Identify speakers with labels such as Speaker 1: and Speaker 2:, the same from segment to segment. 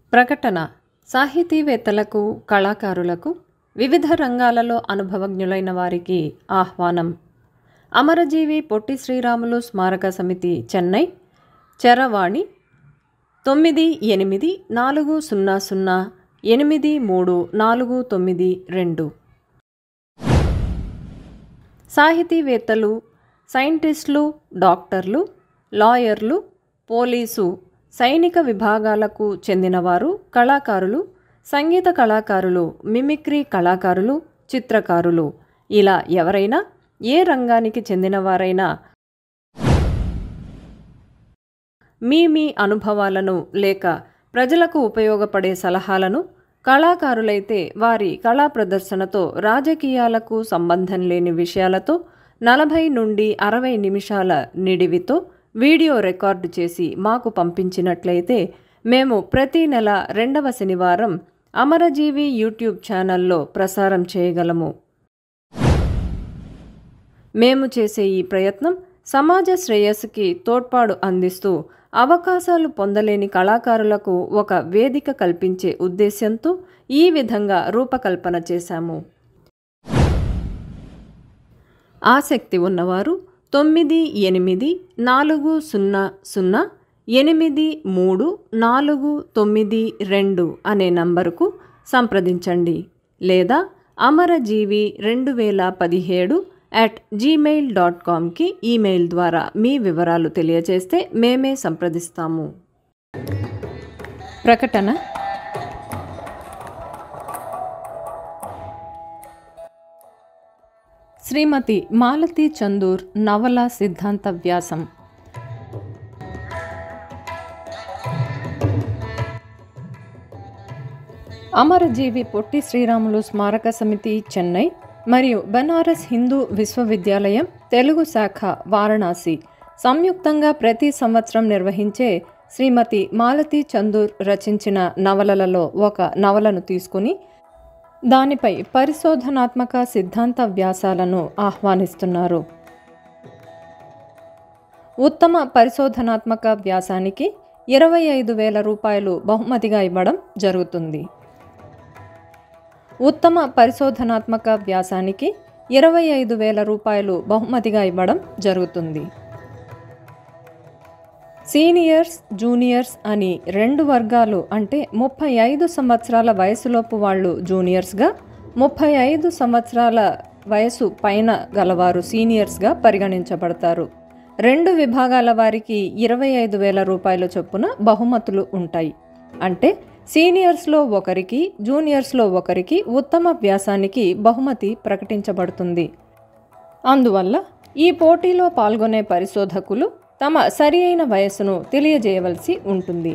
Speaker 1: ప్రకటన సాహితీవేత్తలకు కళాకారులకు వివిధ రంగాలలో అనుభవజ్ఞులైన వారికి ఆహ్వానం అమరజీవి పొట్టి శ్రీరాములు స్మారక సమితి చెన్నై చరవాణి తొమ్మిది ఎనిమిది నాలుగు సున్నా సున్నా ఎనిమిది మూడు నాలుగు తొమ్మిది రెండు సాహితీవేత్తలు సైంటిస్టులు డాక్టర్లు లాయర్లు పోలీసు సైనిక విభాగాలకు చెందినవారు కళాకారులు సంగీత కళాకారులు మిమిక్రీ కళాకారులు చిత్రకారులు ఇలా ఎవరైనా ఏ రంగానికి చెందినవారైనా మీ మీ అనుభవాలను లేక ప్రజలకు ఉపయోగపడే సలహాలను కళాకారులైతే వారి కళా ప్రదర్శనతో రాజకీయాలకు సంబంధం లేని విషయాలతో నలభై నుండి అరవై నిమిషాల నిడివితో వీడియో రికార్డు చేసి మాకు పంపించినట్లయితే మేము ప్రతి నెల రెండవ శనివారం అమరజీవి యూట్యూబ్ ఛానల్లో ప్రసారం చేయగలము మేము చేసే ఈ ప్రయత్నం సమాజ శ్రేయస్సుకి తోడ్పాటు అందిస్తూ అవకాశాలు పొందలేని కళాకారులకు ఒక వేదిక కల్పించే ఉద్దేశ్యంతో ఈ విధంగా రూపకల్పన చేశాము ఆసక్తి ఉన్నవారు తొమ్మిది ఎనిమిది నాలుగు సున్నా సున్నా ఎనిమిది మూడు నాలుగు తొమ్మిది రెండు అనే నంబరుకు సంప్రదించండి లేదా అమరజీవి రెండు వేల పదిహేడు అట్ జీమెయిల్ డాట్ కామ్కి ఈమెయిల్ ద్వారా మీ వివరాలు తెలియజేస్తే మేమే సంప్రదిస్తాము ప్రకటన శ్రీమతి మాలతి చందూర్ నవల సిద్ధాంత వ్యాసం అమరజీవి పొట్టి శ్రీరాములు స్మారక సమితి చెన్నై మరియు బనారస్ హిందూ విశ్వవిద్యాలయం తెలుగు శాఖ వారణాసి సంయుక్తంగా ప్రతి సంవత్సరం నిర్వహించే శ్రీమతి మాలతి చందూర్ రచించిన నవలలలో ఒక నవలను తీసుకుని దానిపై పరిశోధనాత్మక సిద్ధాంత వ్యాసాలను ఆహ్వానిస్తున్నారు ఉత్తమ పరిశోధనాత్మక వ్యాసానికి ఇరవై ఐదు వేల రూపాయలు బహుమతిగా ఇవ్వడం జరుగుతుంది ఉత్తమ పరిశోధనాత్మక వ్యాసానికి ఇరవై ఐదు వేల రూపాయలు బహుమతిగా ఇవ్వడం జరుగుతుంది సీనియర్స్ జూనియర్స్ అని రెండు వర్గాలు అంటే ముప్పై ఐదు సంవత్సరాల వయసులోపు వాళ్ళు జూనియర్స్గా ముప్పై ఐదు సంవత్సరాల వయసు పైన గలవారు సీనియర్స్గా పరిగణించబడతారు రెండు విభాగాల వారికి ఇరవై ఐదు వేల రూపాయల చొప్పున బహుమతులు ఉంటాయి అంటే సీనియర్స్లో ఒకరికి జూనియర్స్లో ఒకరికి ఉత్తమ వ్యాసానికి బహుమతి ప్రకటించబడుతుంది అందువల్ల ఈ పోటీలో పాల్గొనే పరిశోధకులు తమ సరి అయిన వయస్సును తెలియజేయవలసి ఉంటుంది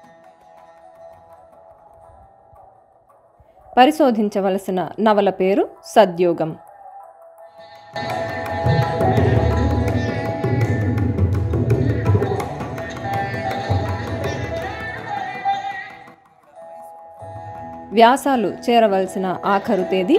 Speaker 1: పరిశోధించవలసిన నవల పేరు సద్యోగం వ్యాసాలు చేరవలసిన ఆఖరు తేదీ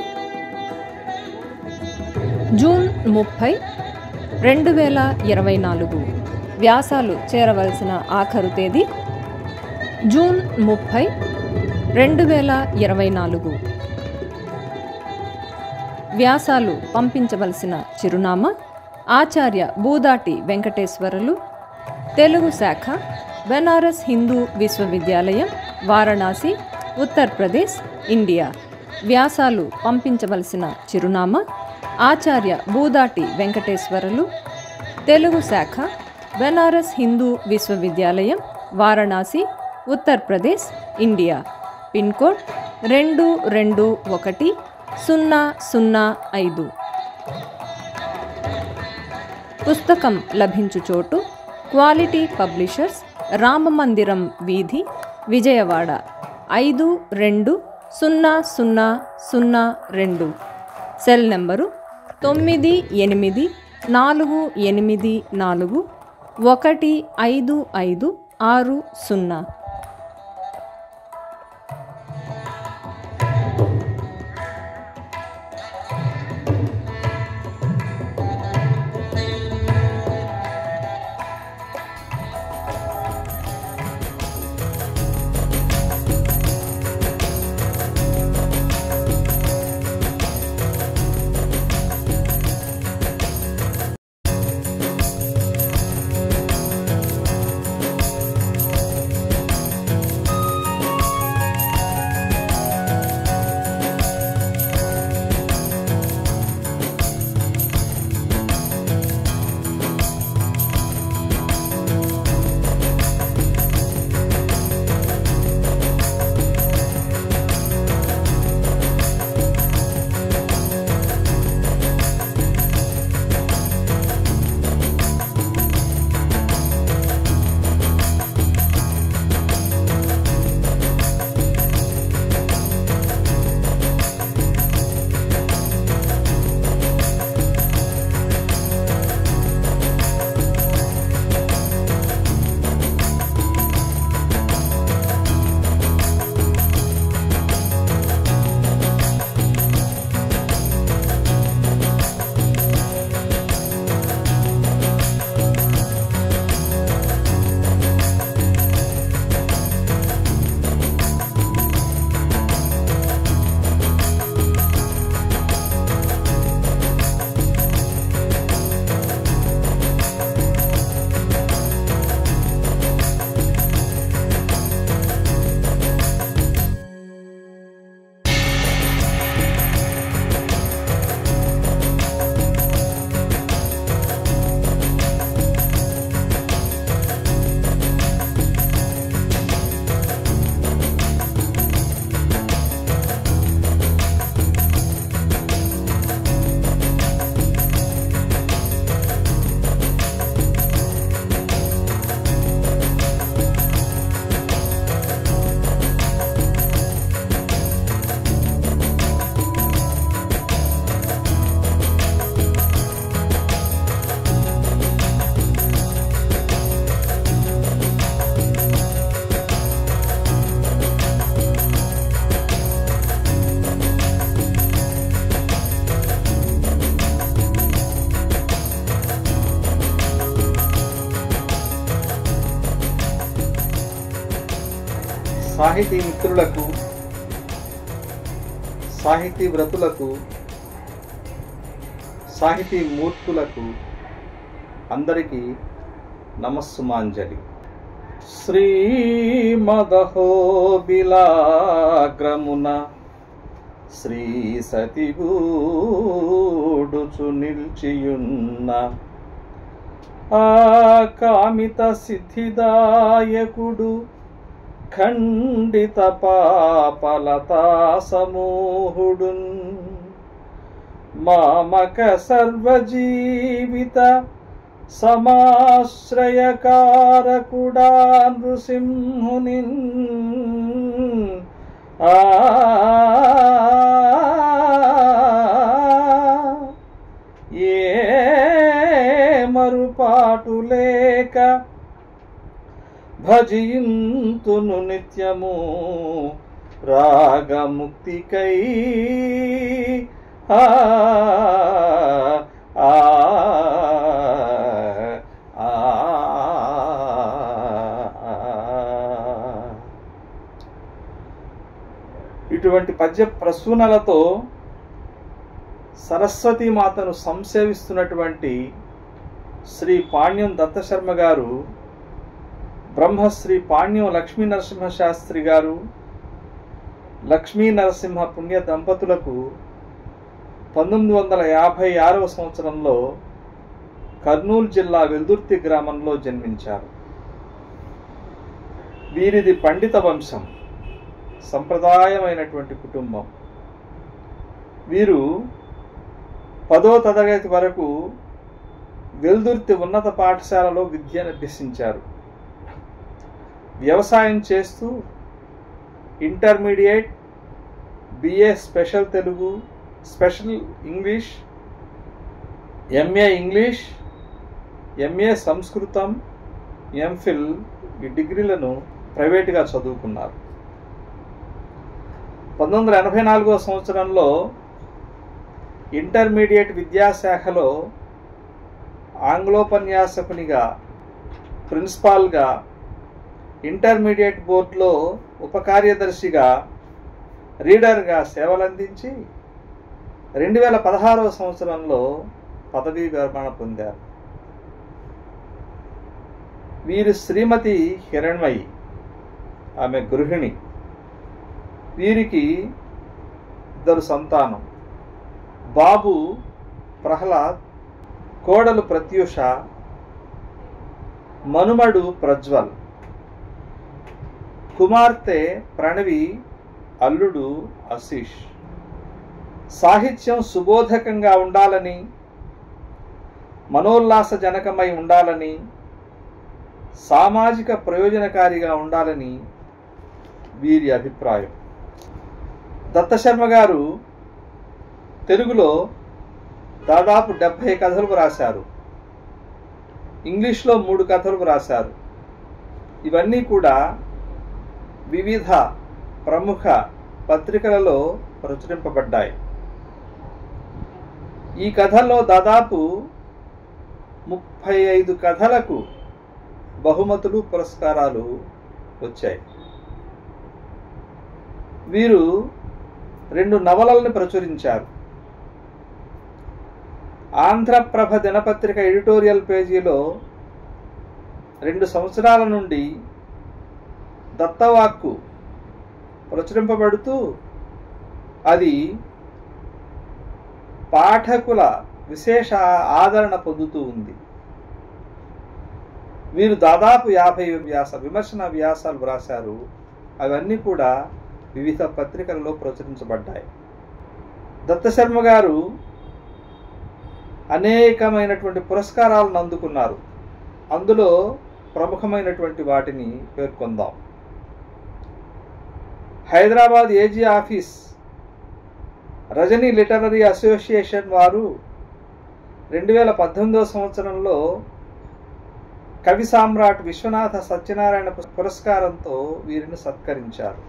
Speaker 1: జూన్ ముప్పై రెండు వేల ఇరవై నాలుగు వ్యాసాలు చేరవలసిన ఆఖరు తేదీ జూన్ ముప్పై రెండు వేల ఇరవై నాలుగు వ్యాసాలు పంపించవలసిన చిరునామా ఆచార్య బూదాటి వెంకటేశ్వరులు తెలుగు శాఖ బెనారస్ హిందూ విశ్వవిద్యాలయం వారణాసి ఉత్తరప్రదేశ్ ఇండియా వ్యాసాలు పంపించవలసిన చిరునామా ఆచార్య బూదాటి వెంకటేశ్వరులు తెలుగు శాఖ బెనారస్ హిందూ విశ్వవిద్యాలయం Varanasi Uttar Pradesh India pin code రెండు రెండు ఒకటి సున్నా సున్నా ఐదు పుస్తకం లభించు చోటు క్వాలిటీ పబ్లిషర్స్ రామమందిరం వీధి విజయవాడ ఐదు రెండు సున్నా సున్నా సున్నా రెండు సెల్ నెంబరు తొమ్మిది ఎనిమిది నాలుగు ఎనిమిది నాలుగు ఒకటి ఐదు ఐదు ఆరు సున్నా
Speaker 2: సాహితీ మిత్రులకు సాహితీ వ్రతులకు సాహితీ మూర్తులకు అందరికీ నమస్సుమాంజలి శ్రీమదహోబిలాగ్రమున శ్రీ సతిగూడుచు నిల్చియున్న ఆ కామిత సిద్ధిదాయకుడు ఖండిత పాపలతా సమూహుడున్ మామక సర్వజీవిత సమాశ్రయకారకుడా నృసింహుని ఆ ఏ మరుపాటు లేక భజింతును నిత్యము రాగముక్తికై ఆ ఆ ఆ ఇటువంటి పద్య ప్రసూనలతో సరస్వతీ మాతను సంసేవిస్తున్నటువంటి శ్రీ పాణ్యం దత్తశర్మ గారు బ్రహ్మశ్రీ పాణ్యం లక్ష్మీ నరసింహ శాస్త్రి గారు లక్ష్మీ నరసింహ పుణ్య దంపతులకు పంతొమ్మిది వందల యాభై ఆరవ సంవత్సరంలో కర్నూలు జిల్లా వెల్దుర్తి గ్రామంలో జన్మించారు వీరిది పండిత వంశం సంప్రదాయమైనటువంటి కుటుంబం వీరు పదో తరగతి వరకు వెల్దుర్తి ఉన్నత పాఠశాలలో విద్యను అభ్యసించారు వ్యవసాయం చేస్తూ intermediate BA special Telugu special English MA English MA సంస్కృతం ఎంఫిల్ ఈ డిగ్రీలను ప్రైవేటుగా చదువుకున్నారు పంతొమ్మిది వందల ఎనభై నాలుగో సంవత్సరంలో ఇంటర్మీడియట్ విద్యాశాఖలో ఆంగ్లోపన్యాసకునిగా ప్రిన్సిపాల్గా ఇంటర్మీడియట్ బోర్డులో ఉపకార్యదర్శిగా రీడర్గా సేవలందించి రెండు వేల పదహారవ సంవత్సరంలో పదవీ విరమణ పొందారు వీరు శ్రీమతి హిరణ్మయి ఆమె గృహిణి వీరికి ఇద్దరు సంతానం బాబు ప్రహ్లాద్ కోడలు ప్రత్యూష మనుమడు ప్రజ్వల్ కుమార్తె ప్రణవి అల్లుడు ఆశీష్ సాహిత్యం సుబోధకంగా ఉండాలని మనోల్లాసజనకమై ఉండాలని సామాజిక ప్రయోజనకారిగా ఉండాలని వీరి అభిప్రాయం దత్తశర్మ గారు తెలుగులో దాదాపు డెబ్భై కథలు రాశారు ఇంగ్లీష్లో మూడు కథలు రాశారు ఇవన్నీ కూడా వివిధ ప్రముఖ పత్రికలలో ప్రచురింపబడ్డాయి ఈ కథల్లో దాదాపు ముప్పై ఐదు కథలకు బహుమతులు పురస్కారాలు వచ్చాయి వీరు రెండు నవలల్ని ప్రచురించారు ఆంధ్రప్రభ దినపత్రిక ఎడిటోరియల్ పేజీలో రెండు సంవత్సరాల నుండి దత్తవాక్కు ప్రచురింపబడుతూ అది పాఠకుల విశేష ఆదరణ పొందుతూ ఉంది వీరు దాదాపు యాభై వ్యాస విమర్శన వ్యాసాలు వ్రాశారు అవన్నీ కూడా వివిధ పత్రికలలో ప్రచురించబడ్డాయి దత్తశర్మ గారు అనేకమైనటువంటి పురస్కారాలను అందుకున్నారు అందులో ప్రముఖమైనటువంటి వాటిని పేర్కొందాం Hyderabad AG office Rajani literary association వారు రెండు వేల పద్దెనిమిదవ సంవత్సరంలో కవి సామ్రాట్ విశ్వనాథ సత్యనారాయణ పురస్కారంతో వీరిని సత్కరించారు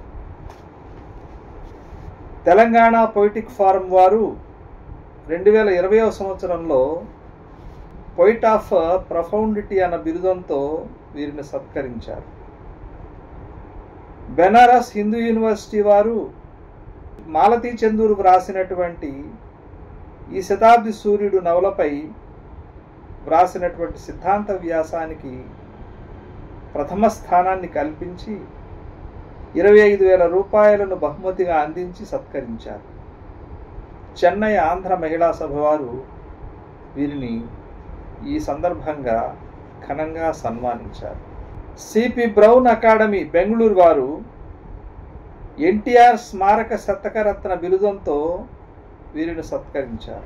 Speaker 2: తెలంగాణ పొయిటిక్ ఫారం వారు రెండు వేల ఇరవైవ సంవత్సరంలో పొయిట్ ఆఫ్ ప్రొఫౌండిటీ అన్న బిరుదంతో వీరిని సత్కరించారు బెనారస్ హిందూ యూనివర్సిటీ వారు మాలతీ చందూరు వ్రాసినటువంటి ఈ శతాబ్ది సూర్యుడు నవలపై వ్రాసినటువంటి సిద్ధాంత వ్యాసానికి ప్రథమ స్థానాన్ని కల్పించి ఇరవై ఐదు వేల రూపాయలను బహుమతిగా అందించి సత్కరించారు చెన్నై ఆంధ్ర మహిళా సభ వారు వీరిని ఈ సందర్భంగా ఘనంగా సన్మానించారు సిపి బ్రౌన్ అకాడమీ బెంగళూరు వారు ఎన్టీఆర్ స్మారక శతకరత్న బిరుదంతో వీరిని సత్కరించారు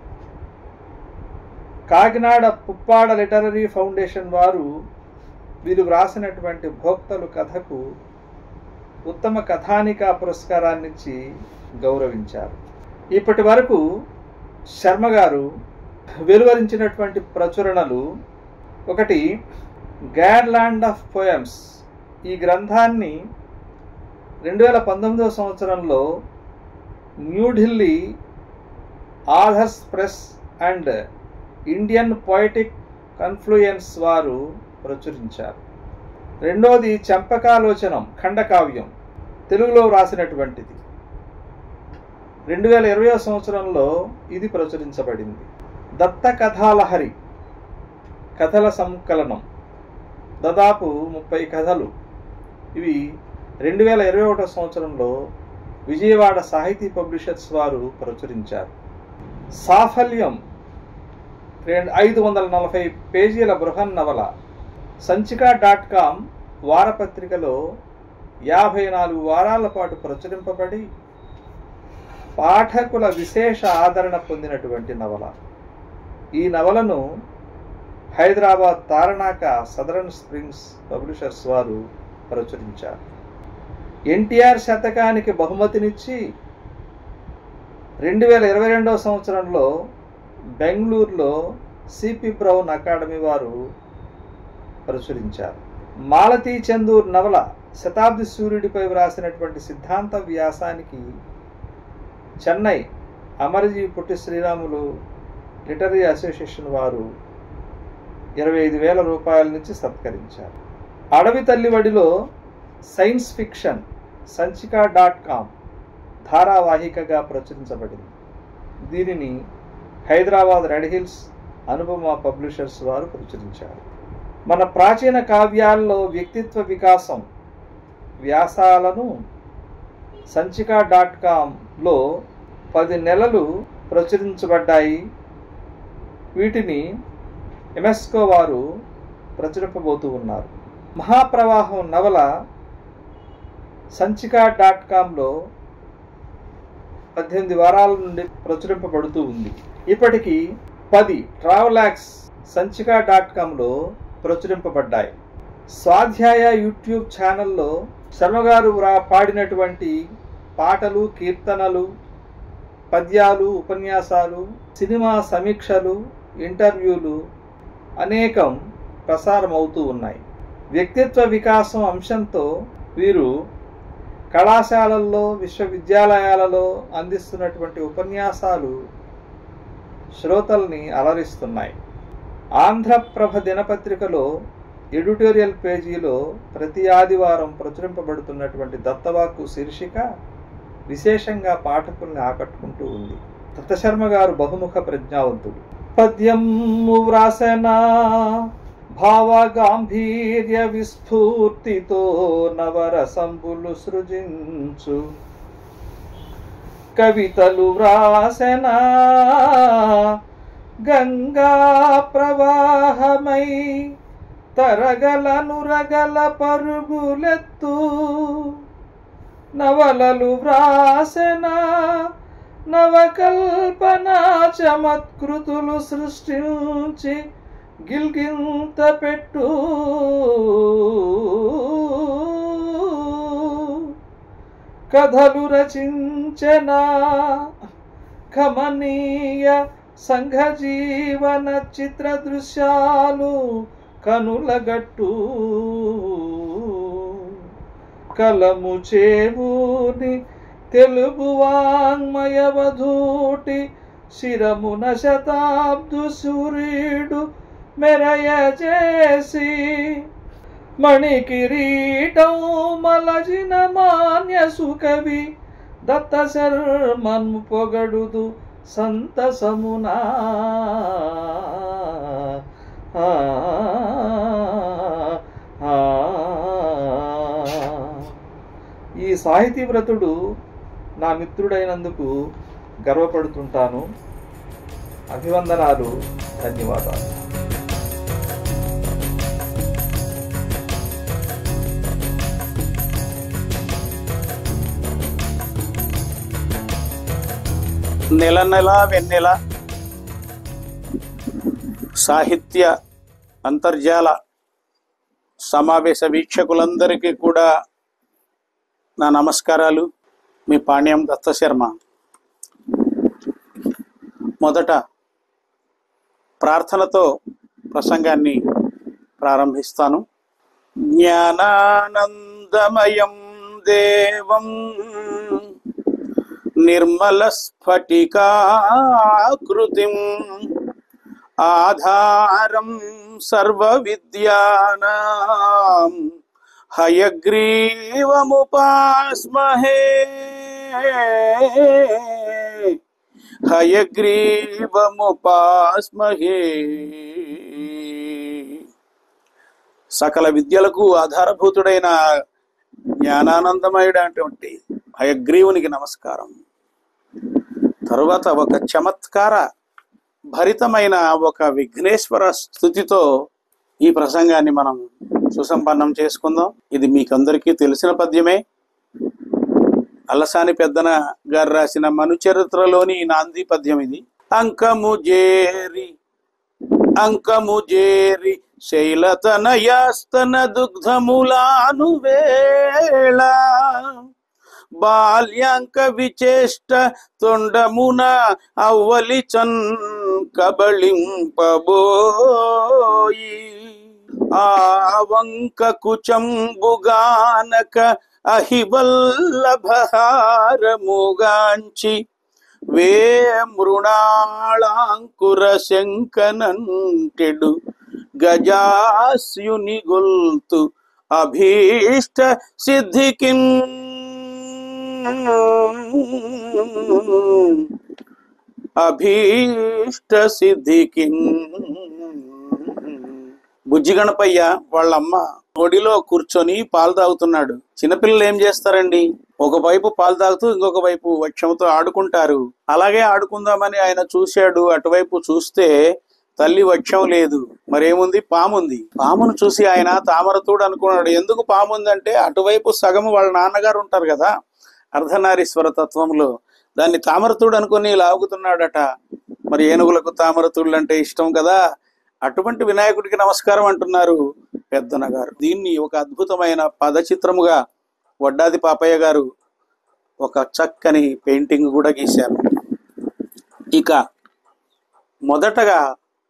Speaker 2: కాకినాడ పుప్పాడ లిటరరీ ఫౌండేషన్ వారు వీరు వ్రాసినటువంటి భోక్తలు కథకు ఉత్తమ కథానిక పురస్కారాన్నిచ్చి గౌరవించారు ఇప్పటి వరకు శర్మ గారు వెలువరించినటువంటి ప్రచురణలు ఒకటి గ్యార్లాండ్ ఆఫ్ పోయమ్స్ ఈ గ్రంథాన్ని రెండు వేల పంతొమ్మిదవ సంవత్సరంలో New Delhi authors press and Indian poetic confluence వారు ప్రచురించారు రెండోది చంపకాలోచనం ఖండకావ్యం తెలుగులో వ్రాసినటువంటిది రెండు వేల ఇరవై సంవత్సరంలో ఇది ప్రచురించబడింది దత్త కథాలహరి కథల సంకలనం దాదాపు ముప్పై కథలు ఇవి రెండు వేల ఇరవై ఒకటో సంవత్సరంలో విజయవాడ సాహితీ పబ్లిషర్స్ వారు ప్రచురించారు సాఫల్యం రెండు ఐదు వందల నలభై పేజీల బృహన్ నవల సంచిక డాట్ కామ్ వారపత్రికలో యాభై నాలుగు వారాల పాటు ప్రచురింపబడి పాఠకుల విశేష ఆదరణ పొందినటువంటి నవల ఈ నవలను Hyderabad Tarnaka southern springs publishers వారు ప్రచురించారు ఎన్టీఆర్ శతకానికి బహుమతినిచ్చి రెండు వేల ఇరవై రెండవ సంవత్సరంలో బెంగళూరులో సిపి బ్రౌన్ అకాడమీ వారు ప్రచురించారు మాలతీ చందూర్ నవల శతాబ్ది సూర్యుడిపై వ్రాసినటువంటి సిద్ధాంత వ్యాసానికి చెన్నై అమరజీ పుట్టి శ్రీరాములు లిటరీ అసోసియేషన్ వారు ఇరవై ఐదు వేల రూపాయల నుంచి సత్కరించారు అడవి తల్లివడిలో science fiction Sanchika dot com ధారావాహికగా ప్రచురించబడింది దీనిని Hyderabad red hills Anupama publishers వారు ప్రచురించారు మన ప్రాచీన కావ్యాల్లో వ్యక్తిత్వ వికాసం వ్యాసాలను సంచిక డాట్ కామ్లో పది నెలలు ప్రచురించబడ్డాయి వీటిని ఎమెస్కో వారు ప్రచురింపబోతూ ఉన్నారు మహాప్రవాహం నవల సంచిక డాట్ కామ్లో పద్దెనిమిది వారాల నుండి ప్రచురింపబడుతూ ఉంది ఇప్పటికీ పది ట్రావెలాక్స్ సంచిక డాట్ కామ్లో ప్రచురింపబడ్డాయి స్వాధ్యాయ యూట్యూబ్ ఛానల్లో శర్మగారు రా పాడినటువంటి పాటలు కీర్తనలు పద్యాలు ఉపన్యాసాలు సినిమా సమీక్షలు ఇంటర్వ్యూలు అనేకం ప్రసారం అవుతూ ఉన్నాయి వ్యక్తిత్వ వికాసం అంశంతో వీరు కళాశాలల్లో విశ్వవిద్యాలయాలలో అందిస్తున్నటువంటి ఉపన్యాసాలు శ్రోతల్ని అలరిస్తున్నాయి ఆంధ్రప్రభ దినపత్రికలో ఎడిటోరియల్ పేజీలో ప్రతి ఆదివారం ప్రచురింపబడుతున్నటువంటి దత్తవాక్కు శీర్షిక విశేషంగా పాఠకుల్ని ఆకట్టుకుంటూ ఉంది దత్తశర్మ గారు బహుముఖ ప్రజ్ఞావంతుడు పద్యము వ్రాసనా భావ గాంభీర్య విస్ఫూర్తితో నవరసంబులు సృజించు కవితలు వ్రాసనా గంగా ప్రవాహమై తరగలను రగల పరుగులెత్తు నవలలు వ్రాసనా నవకల్పన చమత్కృతులు సృష్టించి గిల్గింత పెట్టు కథలు రచించన కమనీయ సంఘ జీవన చిత్ర దృశ్యాలు కనులగట్టు కలము చేవుని తెలుగు వాంగ్మయవధూటి శిరమున శతాబ్దు సూర్యుడు మెరయచేసి మణి కిరీటం మలజిన మాన్య సుకవి దత్త శర్మను పొగడుదు సంతసమునా ఆ, ఆ, ఈ సాహితీ వ్రతుడు నా మిత్రుడైనందుకు గర్వపడుతుంటాను అభివందనాలు ధన్యవాదాలు
Speaker 3: నెల నెల వెన్నెల సాహిత్య అంతర్జాల సమావేశ వీక్షకులందరికీ కూడా నా నమస్కారాలు మీ పాణ్యం దత్త శర్మ మొదట ప్రార్థనతో ప్రసంగాన్ని ప్రారంభిస్తాను జ్ఞానానందమయం దేవం నిర్మలస్ఫటికాకృతిం ఆధారం సర్వవిద్యానాం హయగ్రీవముపాస్మహే హయగ్రీవముపాస్మహే సకల విద్యలకు ఆధారభూతుడైన జ్ఞానానందమయుడైనటువంటి హయగ్రీవునికి నమస్కారం తరువాత ఒక చమత్కార భరితమైన ఒక విఘ్నేశ్వర స్థుతితో ఈ ప్రసంగాన్ని మనం సుసంపన్నం చేసుకుందాం ఇది మీకందరికీ తెలిసిన పద్యమే అల్లసాని పెద్దన గారు రాసిన మనుచరిత్రలోని నాంది పద్యం ఇది అంకము జేరి అంకము జేరి శైలతనయాస్తన దుగ్ధములాను వేళ బాల్యాంక విచేష్ట తొండమున అవ్వలిచన్ కబళింపబోయి ఆ వంక కుచంబుగానక అహివల్లభహారముగాంచి వే మృణాళాంకుర శంకనంటెడు గజాస్యుని గొల్తు అభీష్ట సిద్ధికిన్ అభీష్ట సిద్ధికిన్ బుజ్జి గణపయ్య వాళ్ళమ్మ ఒడిలో కూర్చొని పాలు తాగుతున్నాడు చిన్నపిల్లలు ఏం చేస్తారండి ఒక వైపు పాలు తాగుతూ ఇంకొక వైపు వక్షంతో ఆడుకుంటారు అలాగే ఆడుకుందామని ఆయన చూశాడు అటువైపు చూస్తే తల్లి వక్షం లేదు మరేముంది పాముంది పామును చూసి ఆయన తామరతోడు అనుకున్నాడు ఎందుకు పాము ఉందంటే అటువైపు సగము వాళ్ళ నాన్నగారు ఉంటారు కదా అర్ధనారీశ్వర తత్వంలో దాన్ని తామరతూడు అనుకుని లాగుతున్నాడట మరి ఏనుగులకు తామరతూళ్ళు అంటే ఇష్టం కదా అటువంటి వినాయకుడికి నమస్కారం అంటున్నారు పెద్దన గారు దీన్ని ఒక అద్భుతమైన పదచిత్రముగా వడ్డాది పాపయ్య గారు ఒక చక్కని పెయింటింగ్ కూడా గీశారు ఇక మొదటగా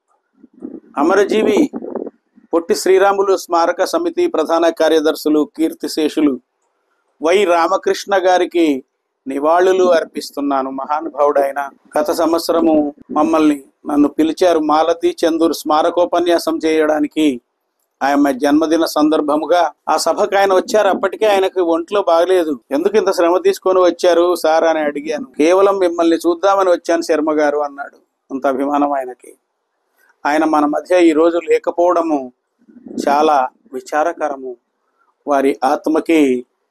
Speaker 3: అమరజీవి పొట్టి శ్రీరాములు స్మారక సమితి ప్రధాన కార్యదర్శులు కీర్తిశేషులు వై రామకృష్ణ గారికి నివాళులు అర్పిస్తున్నాను మహానుభావుడైన గత సంవత్సరము మమ్మల్ని నన్ను పిలిచారు మాలతి చందూర్ స్మారకోపన్యాసం చేయడానికి ఆయన జన్మదిన సందర్భముగా ఆ సభకు ఆయన వచ్చారు అప్పటికే ఆయనకు ఒంట్లో బాగలేదు ఎందుకు ఇంత శ్రమ తీసుకొని వచ్చారు సార్ అని అడిగాను కేవలం మిమ్మల్ని చూద్దామని వచ్చాను శర్మ గారు అన్నాడు అంత అభిమానం ఆయనకి ఆయన మన మధ్య ఈ రోజు లేకపోవడము చాలా విచారకరము వారి ఆత్మకి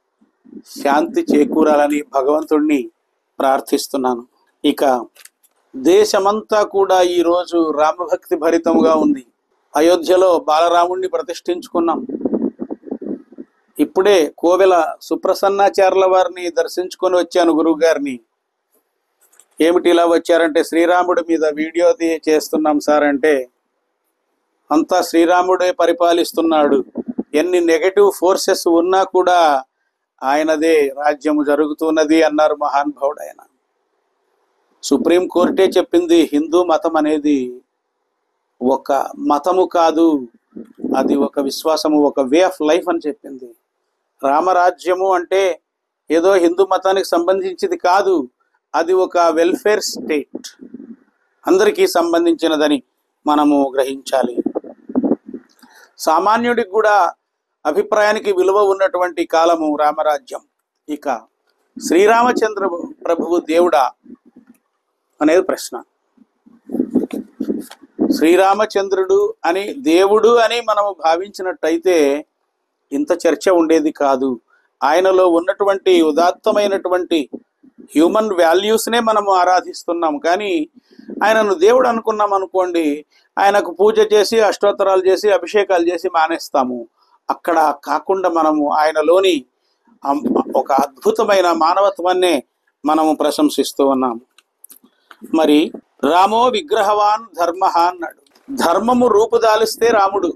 Speaker 3: శాంతి చేకూరాలని భగవంతుణ్ణి ప్రార్థిస్తున్నాను ఇక దేశమంతా కూడా ఈ రోజు రామభక్తి భరితముగా ఉంది అయోధ్యలో బాలరాముణ్ణి ప్రతిష్ఠించుకున్నాం ఇప్పుడే కోవెల సుప్రసన్నాచార్యుల వారిని దర్శించుకొని వచ్చాను గురువు గారిని ఏమిటి ఇలా వచ్చారంటే శ్రీరాముడి మీద వీడియో తీ- చేస్తున్నాం సార్ అంటే అంతా శ్రీరాముడే పరిపాలిస్తున్నాడు ఎన్ని నెగటివ్ ఫోర్సెస్ ఉన్నా కూడా ఆయనదే రాజ్యము జరుగుతున్నది అన్నారు మహానుభావుడు ఆయన సుప్రీం కోర్టే చెప్పింది హిందూ మతం అనేది ఒక మతము కాదు అది ఒక విశ్వాసము ఒక వే ఆఫ్ లైఫ్ అని చెప్పింది రామరాజ్యము అంటే ఏదో హిందూ మతానికి సంబంధించింది కాదు అది ఒక వెల్ఫేర్ స్టేట్ అందరికీ సంబంధించినదని మనము గ్రహించాలి సామాన్యుడికి కూడా అభిప్రాయానికి విలువ ఉన్నటువంటి కాలము రామరాజ్యం ఇక శ్రీరామచంద్ర ప్రభువు దేవుడా అనేది ప్రశ్న శ్రీరామచంద్రుడు అని దేవుడు అని మనము భావించినట్టయితే ఇంత చర్చ ఉండేది కాదు ఆయనలో ఉన్నటువంటి ఉదాత్తమైనటువంటి హ్యూమన్ వాల్యూస్నే మనము ఆరాధిస్తున్నాం కానీ ఆయనను దేవుడు అనుకున్నాం అనుకోండి ఆయనకు పూజ చేసి అష్టోత్తరాలు చేసి అభిషేకాలు చేసి మానేస్తాము అక్కడ కాకుండా మనము ఆయనలోని అం- ఒక అద్భుతమైన మానవత్వాన్నే మనము ప్రశంసిస్తూ ఉన్నాము మరి రామో విగ్రహవాన్ ధర్మ అన్నాడు ధర్మము రూపుదాలిస్తే రాముడు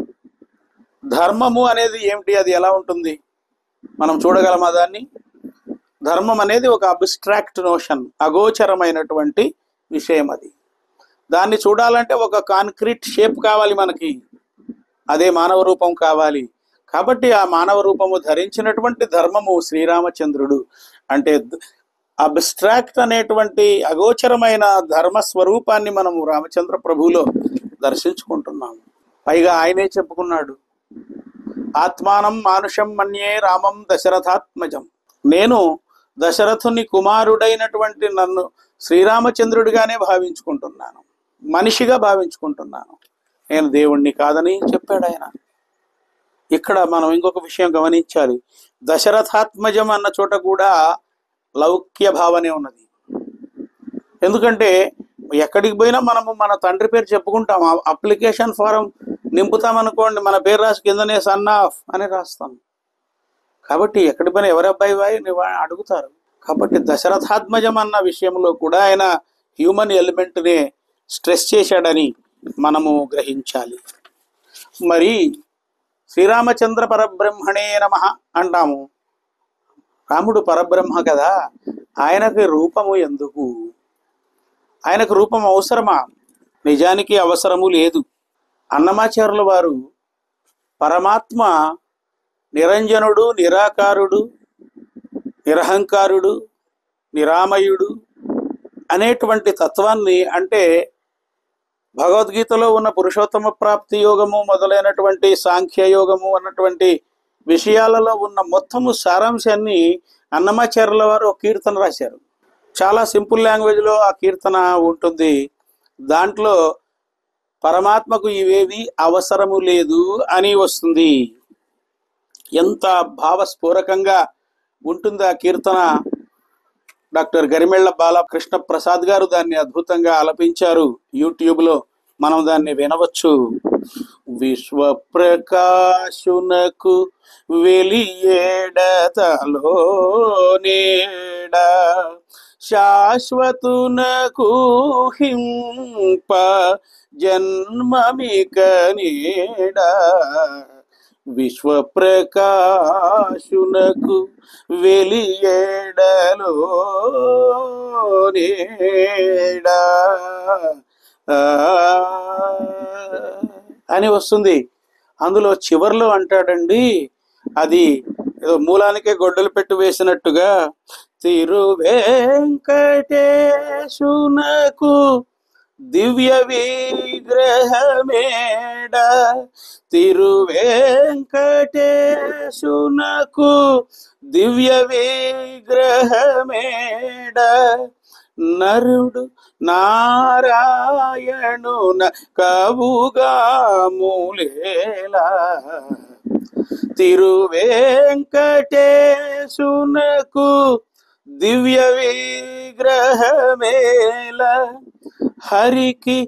Speaker 3: ధర్మము అనేది ఏమిటి అది ఎలా ఉంటుంది మనం చూడగలమా దాన్ని ధర్మం అనేది ఒక అబ్స్ట్రాక్ట్ నోషన్ అగోచరమైనటువంటి విషయం అది దాన్ని చూడాలంటే ఒక కాంక్రీట్ షేప్ కావాలి మనకి అదే మానవ రూపం కావాలి కాబట్టి ఆ మానవ రూపము ధరించినటువంటి ధర్మము శ్రీరామచంద్రుడు అంటే అబ్స్ట్రాక్ట్ అనేటువంటి అగోచరమైన ధర్మ స్వరూపాన్ని మనము రామచంద్ర ప్రభువులో దర్శించుకుంటున్నాము పైగా ఆయనే చెప్పుకున్నాడు ఆత్మానం మానుషం మన్యే రామం దశరథాత్మజం నేను దశరథుని కుమారుడైనటువంటి నన్ను శ్రీరామచంద్రుడిగానే భావించుకుంటున్నాను మనిషిగా భావించుకుంటున్నాను నేను దేవుణ్ణి కాదని చెప్పాడు ఆయన ఇక్కడ మనం ఇంకొక విషయం గమనించాలి దశరథాత్మజం అన్న చోట కూడా లౌక్య భావనే ఉన్నది ఎందుకంటే ఎక్కడికి పోయినా మనము మన తండ్రి పేరు చెప్పుకుంటాం అప్లికేషన్ ఫారం నింపుతాం అనుకోండి మన పేరు రాసి కిందనే సన్ ఆఫ్ అని రాస్తాం కాబట్టి ఎక్కడి పైన ఎవరి అబ్బాయి వాయి అని వా- అడుగుతారు కాబట్టి దశరథాత్మజం అన్న విషయంలో కూడా ఆయన హ్యూమన్ ఎలిమెంట్ని స్ట్రెస్ చేశాడని మనము గ్రహించాలి మరి శ్రీరామచంద్ర పరబ్రహ్మణే నమ అంటాము రాముడు పరబ్రహ్మ కదా ఆయనకి రూపము ఎందుకు ఆయనకు రూపం అవసరమా నిజానికి అవసరము లేదు అన్నమాచార్యుల వారు పరమాత్మ నిరంజనుడు నిరాకారుడు నిరహంకారుడు నిరామయుడు అనేటువంటి తత్వాన్ని అంటే భగవద్గీతలో ఉన్న పురుషోత్తమ ప్రాప్తి యోగము మొదలైనటువంటి సాంఖ్య యోగము అన్నటువంటి విషయాలలో ఉన్న మొత్తము సారాంశాన్ని అన్నమాచార్యుల వారు ఒక కీర్తన రాశారు చాలా సింపుల్ లాంగ్వేజ్లో ఆ కీర్తన ఉంటుంది దాంట్లో పరమాత్మకు ఇవేవి అవసరము లేదు అని వస్తుంది ఎంత భావస్ఫూరకంగా ఉంటుంది ఆ కీర్తన డాక్టర్ గరిమెళ్ల బాలకృష్ణ ప్రసాద్ గారు దాన్ని అద్భుతంగా ఆలపించారు యూట్యూబ్లో మనం దాన్ని వినవచ్చు విశ్వ ప్రకాశునకు వెలియేడతలో నేడ శాశ్వతునకు హింప జన్మమిక నీడ విశ్వ ప్రకాశునకు వెలియేడలో నేడా ఆ అని వస్తుంది అందులో చివర్లో అంటాడండి అది ఏదో మూలానికే గొడ్డలు పెట్టి వేసినట్టుగా తిరువేంకటేశునకు దివ్య విగ్రహమేడ తిరువేంకటేశునకు దివ్య విగ్రహమేడ నరుడు నారాయణున కవుగా మూలేలా తిరువేంకటేశునకు దివ్య విగ్రహమేల హరికి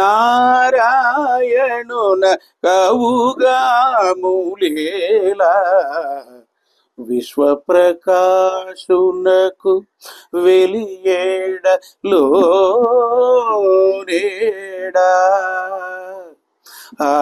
Speaker 3: నారాయణున కవుగా మూలేలా విశ్వ ప్రకాశునకు వెలియేడ లోనేడా ఆ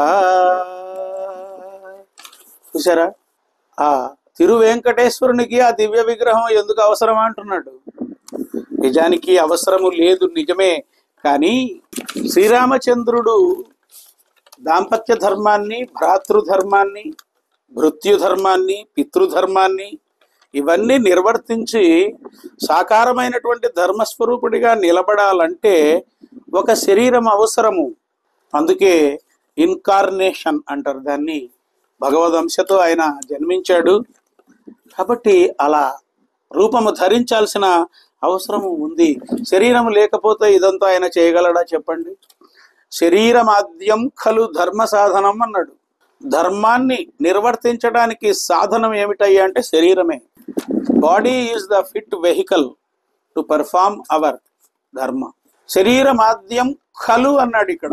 Speaker 3: చూసారా ఆ తిరు వెంకటేశ్వరునికి ఆ దివ్య విగ్రహం ఎందుకు అవసరం అంటున్నాడు నిజానికి అవసరము లేదు నిజమే కానీ శ్రీరామచంద్రుడు దాంపత్య ధర్మాన్ని భ్రాతృధర్మాన్ని భృత్యుధర్మాన్ని పితృధర్మాన్ని ఇవన్నీ నిర్వర్తించి సాకారమైనటువంటి ధర్మస్వరూపుడిగా నిలబడాలంటే ఒక శరీరం అవసరము అందుకే ఇన్కార్నేషన్ అంటారు దాన్ని భగవదంశతో ఆయన జన్మించాడు కాబట్టి అలా రూపము ధరించాల్సిన అవసరం ఉంది శరీరం లేకపోతే ఇదంతా ఆయన చేయగలడా చెప్పండి శరీరమాద్యం ఖలు ధర్మ సాధనం అన్నాడు ధర్మాన్ని నిర్వర్తించడానికి సాధనం ఏమిటయ్యా అంటే శరీరమే body is the fit vehicle to perform our dharma శరీరమాద్యం ఖలు అన్నాడు ఇక్కడ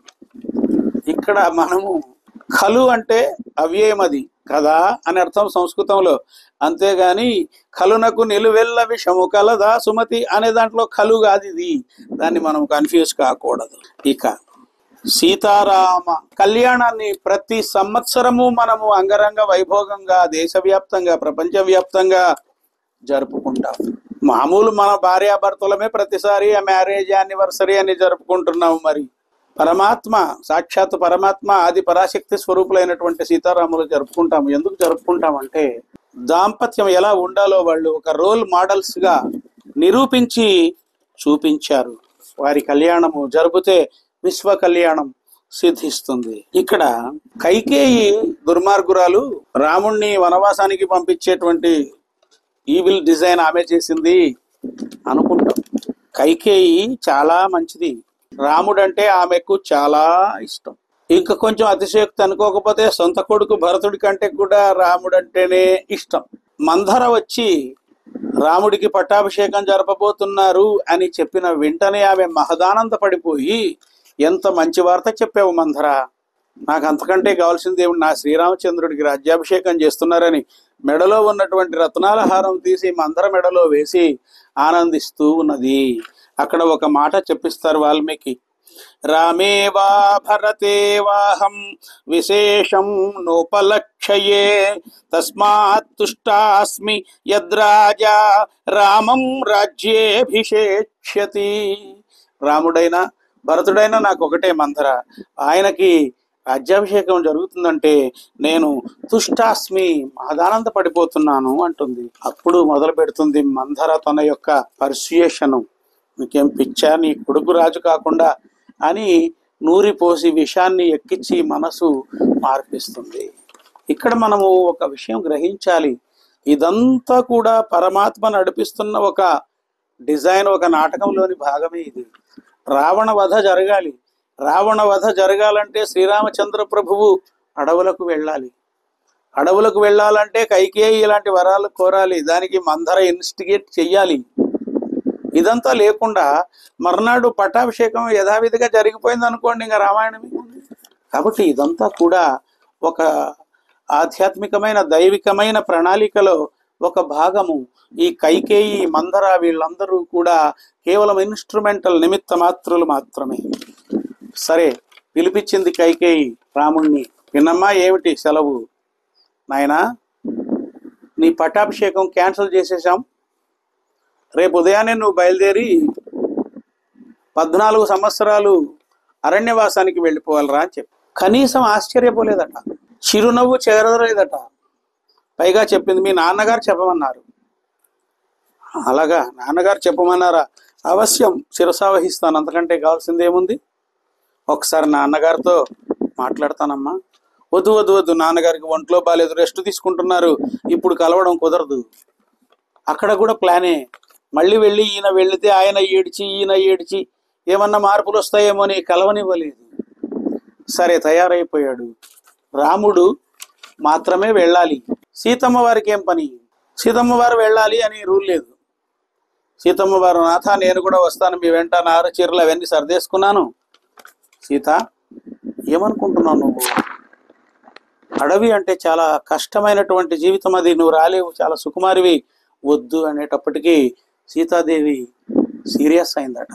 Speaker 3: ఇక్కడ మనము ఖలు అంటే అవ్యయమది కదా అని అర్థం సంస్కృతంలో అంతేగాని ఖలునకు నిలువెల్ల విషము కలదా సుమతి అనే దాంట్లో ఖలు కాదు ఇది దాన్ని మనం కన్ఫ్యూజ్ కాకూడదు ఇక సీతారామ కళ్యాణాన్ని ప్రతి సంవత్సరము మనము అంగరంగ వైభోగంగా దేశవ్యాప్తంగా ప్రపంచవ్యాప్తంగా జరుపుకుంటాం మామూలు మన భార్యాభర్తలమే ప్రతిసారి ఆ మ్యారేజ్ యానివర్సరీ అని జరుపుకుంటున్నాము మరి పరమాత్మ సాక్షాత్ పరమాత్మ ఆది పరాశక్తి స్వరూపులైనటువంటి సీతారాములు జరుపుకుంటాము ఎందుకు జరుపుకుంటామంటే దాంపత్యం ఎలా ఉండాలో వాళ్ళు ఒక రోల్ మోడల్స్ గా నిరూపించి చూపించారు వారి కళ్యాణము జరిపితే విశ్వ కళ్యాణం సిద్ధిస్తుంది ఇక్కడ కైకేయి దుర్మార్గురాలు రాముణ్ణి వనవాసానికి పంపించేటువంటి ఈవిల్ డిజైన్ ఆమె చేసింది అనుకుంటాం కైకేయి చాలా మంచిది రాముడంటే ఆమెకు చాలా ఇష్టం ఇంకా కొంచెం అతిశయోక్తి అనుకోకపోతే సొంత కొడుకు భరతుడి కంటే కూడా రాముడంటేనే ఇష్టం మంధర వచ్చి రాముడికి పట్టాభిషేకం జరపబోతున్నారు అని చెప్పిన వెంటనే ఆమె మహదానంద పడిపోయి ఎంత మంచి వార్త చెప్పావు మంధర నాకు అంతకంటే కావాల్సింది ఏమిటి నా శ్రీరామచంద్రుడికి రాజ్యాభిషేకం చేస్తున్నారని మెడలో ఉన్నటువంటి రత్నాల హారం తీసి మందర మెడలో వేసి ఆనందిస్తూ ఉన్నది అక్కడ ఒక మాట చెప్పిస్తారు వాల్మీకి రామే వా భరతే వాహం విశేషం నోపలక్షయే తస్మాత్ తుష్టాస్మి యద్రాజా రామం రాజ్యేభిషేక్ష్యతి రాముడైనా భరతుడైనా నాకు ఒకటే మందర ఆయనకి రాజ్యాభిషేకం జరుగుతుందంటే నేను తుష్టాస్మి మహదానంద పడిపోతున్నాను అంటుంది అప్పుడు మొదలు పెడుతుంది మందర తన యొక్క పర్సుయేషను నీకేం పిచ్చా నీ కొడుకు రాజు కాకుండా అని నూరిపోసి విషాన్ని ఎక్కించి మనసు మార్పిస్తుంది ఇక్కడ మనము ఒక విషయం గ్రహించాలి ఇదంతా కూడా పరమాత్మ నడిపిస్తున్న ఒక డిజైన్ ఒక నాటకంలోని భాగమే ఇది రావణ వధ జరగాలి రావణ వధ జరగాలంటే శ్రీరామచంద్ర ప్రభువు అడవులకు వెళ్ళాలి అడవులకు వెళ్ళాలంటే కైకేయి ఇలాంటి వరాలు కోరాలి దానికి మందర ఇన్స్టిగేట్ చెయ్యాలి ఇదంతా లేకుండా మర్నాడు పట్టాభిషేకం యథావిధిగా జరిగిపోయింది అనుకోండి ఇంకా రామాయణం ఏముంది? కాబట్టి ఇదంతా కూడా ఒక ఆధ్యాత్మికమైన దైవికమైన ప్రణాళికలో ఒక భాగము ఈ కైకేయి మందర వీళ్ళందరూ కూడా కేవలం ఇన్స్ట్రుమెంటల్ నిమిత్త మాత్రులు మాత్రమే సరే పిలిపించింది కైకేయి రాముణ్ణి విన్నమ్మా ఏమిటి సెలవు నాయనా నీ పట్టాభిషేకం క్యాన్సిల్ చేసేసాం రేపు ఉదయాన్నే నువ్వు బయలుదేరి పద్నాలుగు సంవత్సరాలు అరణ్యవాసానికి వెళ్ళిపోవాలరా అని చెప్పి కనీసం ఆశ్చర్యపోలేదట చిరునవ్వు చేరలేదట పైగా చెప్పింది మీ నాన్నగారు చెప్పమన్నారు అలాగా నాన్నగారు చెప్పమన్నారా అవశ్యం శిరసావహిస్తాను అంతకంటే కావాల్సింది ఏముంది ఒకసారి నాన్నగారితో మాట్లాడతానమ్మా వద్దు వద్దు వద్దు నాన్నగారికి ఒంట్లో బాగాలేదు రెస్ట్ తీసుకుంటున్నారు ఇప్పుడు కలవడం కుదరదు అక్కడ కూడా ప్లానే మళ్ళీ వెళ్ళి ఈయన వెళితే ఆయన ఏడ్చి ఈయన ఏడ్చి ఏమన్నా మార్పులు వస్తాయేమో అని కలవనివ్వలేదు సరే తయారైపోయాడు రాముడు మాత్రమే వెళ్ళాలి సీతమ్మ వారికి ఏం పని సీతమ్మ వారు వెళ్ళాలి అని రూల్ లేదు సీతమ్మ వారు నాథ నేను కూడా వస్తాను మీ వెంట నారు చీరలు అవన్నీ సర్దేసుకున్నాను సీత ఏమనుకుంటున్నావు నువ్వు అడవి అంటే చాలా కష్టమైనటువంటి జీవితం అది నువ్వు రాలేవు చాలా సుకుమారివి వద్దు అనేటప్పటికీ సీతాదేవి సీరియస్ అయిందట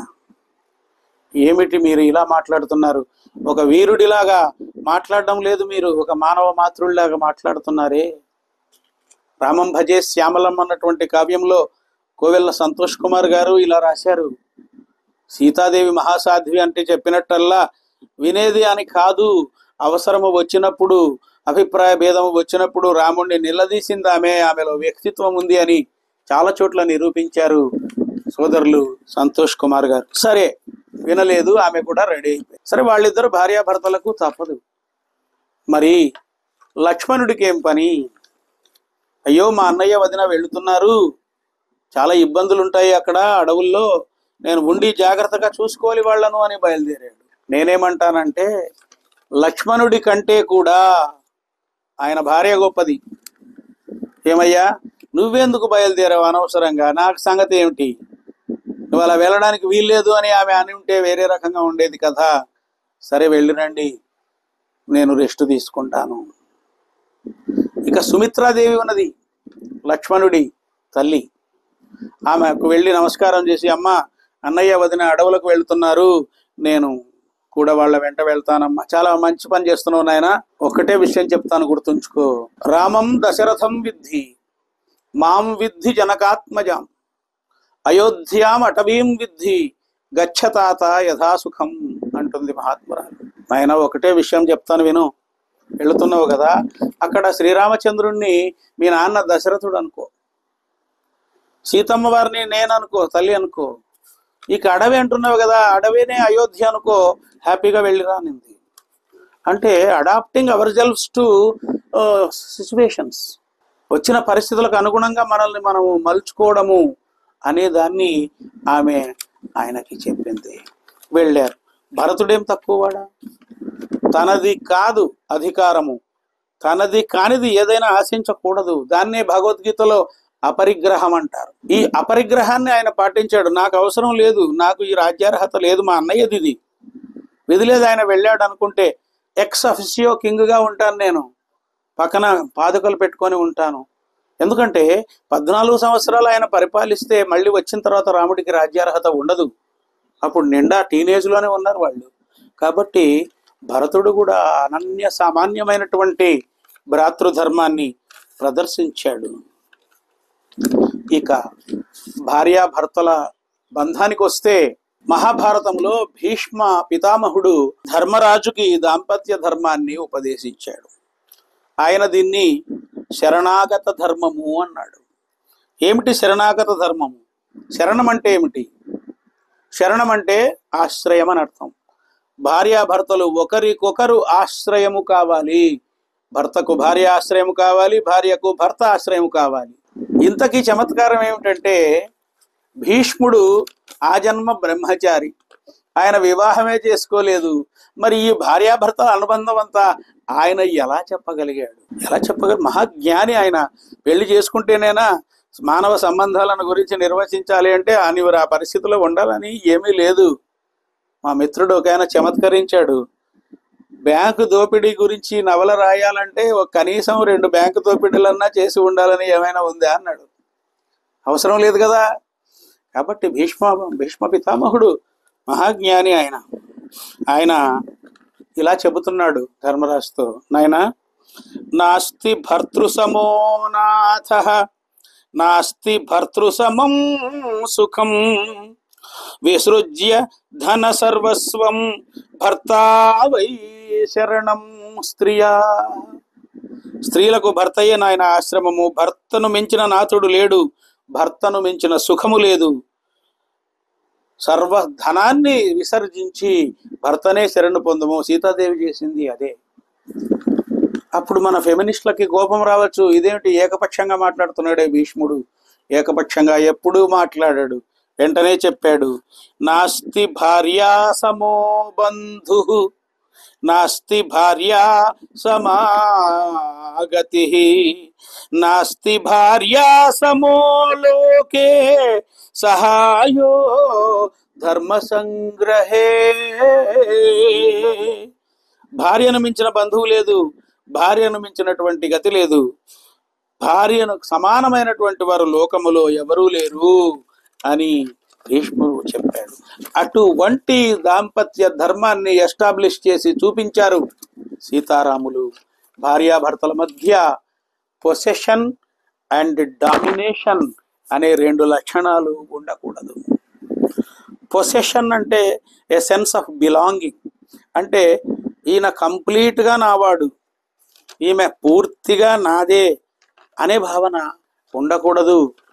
Speaker 3: ఏమిటి మీరు ఇలా మాట్లాడుతున్నారు ఒక వీరుడిలాగా మాట్లాడడం లేదు మీరు ఒక మానవ మాతృడిలాగా మాట్లాడుతున్నారే రామం భజే శ్యామలం అన్నటువంటి కావ్యంలో కోవెల్ల సంతోష్ కుమార్ గారు ఇలా రాశారు సీతాదేవి మహాసాధ్వి అంటే చెప్పినట్టల్లా వినేది అని కాదు అవసరము వచ్చినప్పుడు అభిప్రాయ భేదము వచ్చినప్పుడు రాముణ్ణి నిలదీసింది ఆమె ఆమెలో వ్యక్తిత్వం ఉంది అని చాలా చోట్ల నిరూపించారు సోదరులు సంతోష్ కుమార్ గారు సరే వినలేదు ఆమె కూడా రెడీ అయిపోయింది సరే వాళ్ళిద్దరు భార్యాభర్తలకు తప్పదు మరి లక్ష్మణుడికి ఏం పని అయ్యో మా అన్నయ్య వదిన వెళుతున్నారు చాలా ఇబ్బందులు ఉంటాయి అక్కడ అడవుల్లో నేను ఉండి జాగ్రత్తగా చూసుకోవాలి వాళ్ళను అని బయలుదేరాడు నేనేమంటానంటే లక్ష్మణుడి కంటే కూడా ఆయన భార్య గొప్పది ఏమయ్యా నువ్వెందుకు బయలుదేరావు అనవసరంగా నాకు సంగతి ఏమిటి నువ్వు అలా వెళ్ళడానికి వీల్లేదు అని ఆమె అని ఉంటే వేరే రకంగా ఉండేది కదా సరే వెళ్ళిరండి నేను రెస్ట్ తీసుకుంటాను ఇక సుమిత్రాదేవి ఉన్నది లక్ష్మణుడి తల్లి ఆమెకు వెళ్ళి నమస్కారం చేసి అమ్మ అన్నయ్య వదిన అడవులకు వెళ్తున్నారు నేను కూడా వాళ్ళ వెంట వెళ్తానమ్మా చాలా మంచి పని చేస్తున్నావు నాయన ఒకటే విషయం చెప్తాను గుర్తుంచుకో రామం దశరథం విద్ధి మాం విద్ధి జనకాత్మజాం అయోధ్యాం అటవీం విద్ధి గచ్చతాత యథాసుఖం అంటుంది మహాత్మురాలు నాయన ఒకటే విషయం చెప్తాను విను వెళుతున్నావు కదా అక్కడ శ్రీరామచంద్రుణ్ణి మీ నాన్న దశరథుడు అనుకో సీతమ్మ వారిని నేను అనుకో తల్లి అనుకో ఇక అడవి అంటున్నావు కదా అడవినే అయోధ్య అనుకో హ్యాపీగా వెళ్ళిరానింది అంటే adapting our selves to situations వచ్చిన పరిస్థితులకు అనుగుణంగా మనల్ని మనము మలుచుకోవడము అనే దాన్ని ఆమె ఆయనకి చెప్పింది వెళ్ళారు భరతుడేం తక్కువవాడా తనది కాదు అధికారము తనది కానిది ఏదైనా ఆశించకూడదు దాన్నే భగవద్గీతలో అపరిగ్రహం అంటారు ఈ అపరిగ్రహాన్ని ఆయన పాటించాడు నాకు అవసరం లేదు నాకు ఈ రాజ్యార్హత లేదు మా అన్నయ్యది ఇది విధి లేదు ఆయన వెళ్ళాడు అనుకుంటే ఎక్స్ అఫిసియో కింగ్గా ఉంటాను నేను పక్కన పాదుకలు పెట్టుకొని ఉంటాను ఎందుకంటే పద్నాలుగు సంవత్సరాలు ఆయన పరిపాలిస్తే మళ్ళీ వచ్చిన తర్వాత రాముడికి రాజ్యార్హత ఉండదు అప్పుడు నిండా టీనేజ్లోనే ఉన్నారు వాళ్ళు కాబట్టి భరతుడు కూడా అనన్య సామాన్యమైనటువంటి భ్రాతృధర్మాన్ని ప్రదర్శించాడు ఇక భార్యాభర్తల బంధానికి వస్తే మహాభారతంలో భీష్మ పితామహుడు ధర్మరాజుకి దాంపత్య ధర్మాన్ని ఉపదేశించాడు ఆయన దీన్ని శరణాగత ధర్మము అన్నాడు ఏమిటి శరణాగత ధర్మము శరణం అంటే ఏమిటి శరణం అంటే ఆశ్రయం అని అర్థం భార్యాభర్తలు ఒకరికొకరు ఆశ్రయము కావాలి భర్తకు భార్య ఆశ్రయం కావాలి భార్యకు భర్త ఆశ్రయం కావాలి ఇంతకీ చమత్కారం ఏమిటంటే భీష్ముడు ఆ జన్మ బ్రహ్మచారి ఆయన వివాహమే చేసుకోలేదు మరి ఈ భార్యాభర్తల అనుబంధం అంతా ఆయన ఎలా చెప్పగలిగాడు ఎలా చెప్పగల మహాజ్ఞాని ఆయన పెళ్లి చేసుకుంటేనేనా మానవ సంబంధాలను గురించి నిర్వచించాలి అంటే నీవు ఆ పరిస్థితిలో ఉండాలని ఏమీ లేదు మా మిత్రుడు ఒక ఆయన చమత్కరించాడు బ్యాంకు దోపిడీ గురించి నవల రాయాలంటే ఒక కనీసం రెండు బ్యాంకు దోపిడీలన్నా చేసి ఉండాలని ఏమైనా ఉందా అన్నాడు అవసరం లేదు కదా కాబట్టి భీష్మ భీష్మ పితామహుడు మహాజ్ఞాని ఆయన ఆయన ఇలా చెబుతున్నాడు ధర్మరాజుతో నాయన నాస్తి భర్తృసమో నాథ నాస్తి భర్తృసమం సుఖం విసృజ్య ధన సర్వస్వం భర్తా వై శరణం స్త్రియా స్త్రీలకు భర్తయే నాయన ఆశ్రమము భర్తను మించిన నాథుడు లేడు భర్తను మించిన సుఖము లేదు సర్వ ధనాన్ని విసర్జించి భర్తనే శరణు పొందము సీతాదేవి చేసింది అదే అప్పుడు మన ఫెమినిస్టులకి కోపం రావచ్చు ఇదేమిటి ఏకపక్షంగా మాట్లాడుతున్నాడే భీష్ముడు ఏకపక్షంగా ఎప్పుడూ మాట్లాడాడు వెంటనే చెప్పాడు నాస్తి భార్యా సమో బంధు నాస్తి భార్యా సమాగతి నాస్తి భార్యా సమో లోకే సహాయో ధర్మ సంగ్రహే భార్యను మించిన బంధువు లేదు భార్యను మించినటువంటి గతి లేదు భార్యను సమానమైనటువంటి వారు లోకములో ఎవరూ లేరు అని భీష్ముడు చెప్పాడు అటువంటి దాంపత్య ధర్మాన్ని ఎస్టాబ్లిష్ చేసి చూపించారు సీతారాములు భార్యాభర్తల మధ్య పొసెషన్ అండ్ డామినేషన్ అనే రెండు లక్షణాలు ఉండకూడదు పొసెషన్ అంటే ఏ సెన్స్ ఆఫ్ బిలాంగింగ్ అంటే ఈయన కంప్లీట్గా నావాడు ఈమె పూర్తిగా నాదే అనే భావన ఉండకూడదు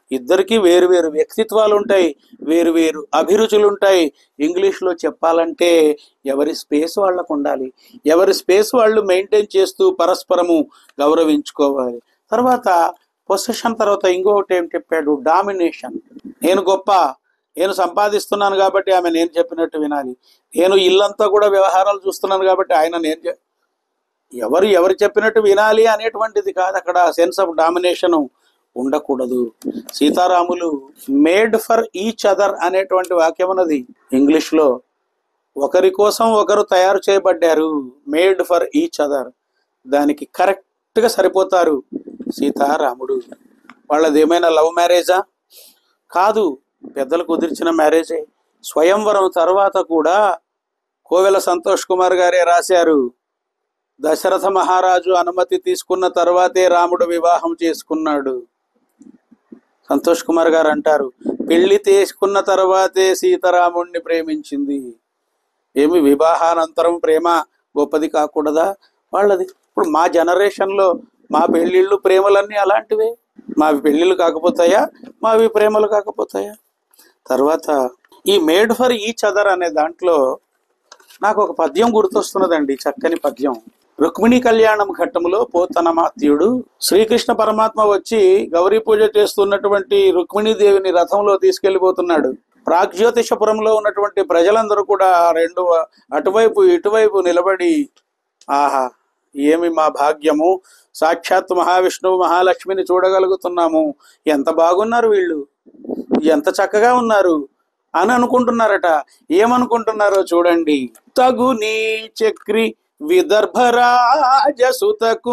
Speaker 3: ఇద్దరికి వేరు వేరు వ్యక్తిత్వాలు ఉంటాయి వేరు వేరు అభిరుచులు ఉంటాయి ఇంగ్లీష్లో చెప్పాలంటే ఎవరి స్పేస్ వాళ్ళకు ఉండాలి ఎవరి స్పేస్ వాళ్ళు మెయింటైన్ చేస్తూ పరస్పరము గౌరవించుకోవాలి తర్వాత పొసిషన్ తర్వాత ఇంకొకటి ఏం చెప్పాడు డామినేషన్ నేను గొప్ప నేను సంపాదిస్తున్నాను కాబట్టి ఆమె నేను చెప్పినట్టు వినాలి నేను ఇల్లంతా కూడా వ్యవహారాలు చూస్తున్నాను కాబట్టి ఆయన నేను చె- ఎవరు ఎవరు చెప్పినట్టు వినాలి అనేటువంటిది కాదు అక్కడ సెన్స్ ఆఫ్ డామినేషన్ ఉండకూడదు సీతారాములు మేడ్ ఫర్ ఈచ్ అదర్ అనేటువంటి వాక్యం ఉన్నది ఇంగ్లీష్ లో ఒకరి కోసం ఒకరు తయారు చేయబడ్డారు మేడ్ ఫర్ ఈచ్ అదర్ దానికి కరెక్ట్ గా సరిపోతారు సీతారాముడు వాళ్ళది ఏమైనా లవ్ మ్యారేజా కాదు పెద్దలు కుదిర్చిన మ్యారేజే స్వయంవరం తర్వాత కూడా కోవెల సంతోష్ కుమార్ గారే రాశారు దశరథ మహారాజు అనుమతి తీసుకున్న తర్వాతే రాముడు వివాహం చేసుకున్నాడు సంతోష్ కుమార్ గారు అంటారు పెళ్లి తీసుకున్న తర్వాతే సీతారాముణ్ణి ప్రేమించింది ఏమి వివాహానంతరం ప్రేమ గొప్పది కాకూడదా వాళ్ళది ఇప్పుడు మా జనరేషన్లో మా పెళ్ళిళ్ళు ప్రేమలన్నీ అలాంటివే మావి పెళ్ళిళ్ళు కాకపోతాయా మావి ప్రేమలు కాకపోతాయా తర్వాత ఈ మేడ్ ఫర్ ఈచ్ అదర్ అనే దాంట్లో నాకు ఒక పద్యం గుర్తొస్తున్నదండి చక్కని పద్యం రుక్మిణి కళ్యాణం ఘట్టములో పోతనమాత్యుడు శ్రీకృష్ణ పరమాత్మ వచ్చి గౌరీ పూజ చేస్తున్నటువంటి రుక్మిణీదేవిని రథంలో తీసుకెళ్లిపోతున్నాడు ప్రాగ్జ్యోతిషపురంలో ఉన్నటువంటి ప్రజలందరూ కూడా ఆ రెండు అటువైపు ఇటువైపు నిలబడి ఆహా ఏమి మా భాగ్యము సాక్షాత్ మహావిష్ణువు మహాలక్ష్మిని చూడగలుగుతున్నాము ఎంత బాగున్నారు వీళ్ళు ఎంత చక్కగా ఉన్నారు అని అనుకుంటున్నారట ఏమనుకుంటున్నారో చూడండి తగుని చక్రి విదర్భరాజసుతకు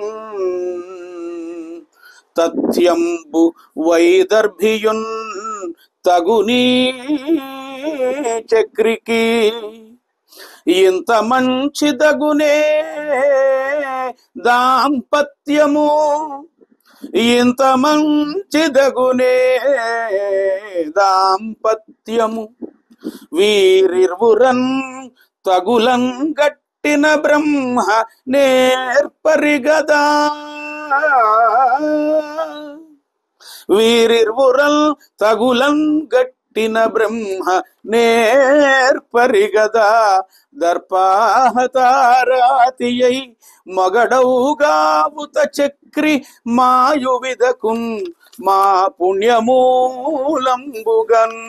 Speaker 3: తథ్యంబు వైదర్భియున్ తగుని చక్రికి ఇంత మంచి దగునే దాంపత్యము ఇంత మంచిదగునే దాంపత్యము వీరిర్వురన్ తగులం గట్టిన బ్రహ్మ నేర్పరిగదా వీరిర్వురల్ తగులం గట్టిన బ్రహ్మ నేర్పరిగదా దర్పాహతారాతియై మగడౌగావుత చక్రి మాయువిదకున్ మా పుణ్యమూలంబుగన్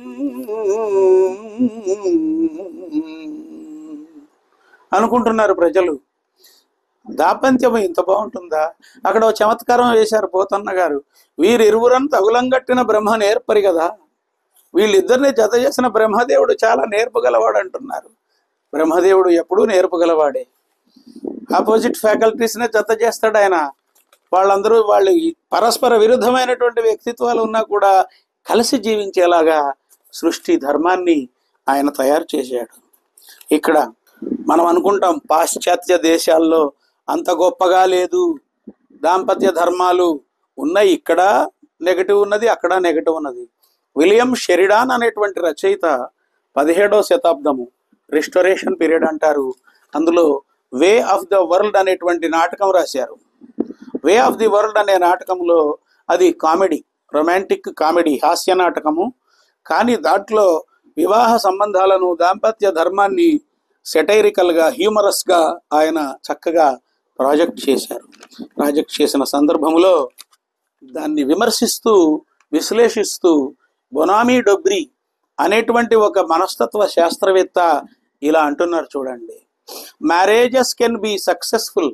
Speaker 3: అనుకుంటున్నారు ప్రజలు దాపంత్యం ఇంత బాగుంటుందా అక్కడ ఓ చమత్కారం వేశారు పోతన్న గారు వీరిరువురని తగులంగట్టిన బ్రహ్మ నేర్పరి కదా వీళ్ళిద్దరిని జత చేసిన బ్రహ్మదేవుడు చాలా నేర్పగలవాడు అంటున్నారు బ్రహ్మదేవుడు ఎప్పుడూ నేర్పగలవాడే ఆపోజిట్ ఫ్యాకల్టీస్నే జత చేస్తాడు ఆయన వాళ్ళందరూ వాళ్ళు ఈ పరస్పర విరుద్ధమైనటువంటి వ్యక్తిత్వాలు ఉన్నా కూడా కలిసి జీవించేలాగా సృష్టి ధర్మాన్ని ఆయన తయారు చేశాడు ఇక్కడ మనం అనుకుంటాం పాశ్చాత్య దేశాల్లో అంత గొప్పగా లేదు దాంపత్య ధర్మాలు ఉన్నాయి ఇక్కడ నెగటివ్ ఉన్నది అక్కడ నెగటివ్ ఉన్నది విలియం షెరిడాన్ అనేటువంటి రచయిత పదిహేడవ శతాబ్దము రిస్టోరేషన్ పీరియడ్ అంటారు అందులో వే ఆఫ్ ద వరల్డ్ అనేటువంటి నాటకం రాశారు వే ఆఫ్ ది వరల్డ్ అనే నాటకంలో అది కామెడీ రొమాంటిక్ కామెడీ హాస్య నాటకము కానీ దాంట్లో వివాహ సంబంధాలను దాంపత్య ధర్మాన్ని సెటైరికల్గా హ్యూమరస్గా ఆయన చక్కగా ప్రాజెక్ట్ చేశారు ప్రాజెక్ట్ చేసిన సందర్భంలో దాన్ని విమర్శిస్తూ విశ్లేషిస్తూ బొనామీ డొబ్రీ అనేటువంటి ఒక మనస్తత్వ శాస్త్రవేత్త ఇలా అంటున్నారు చూడండి marriages can be successful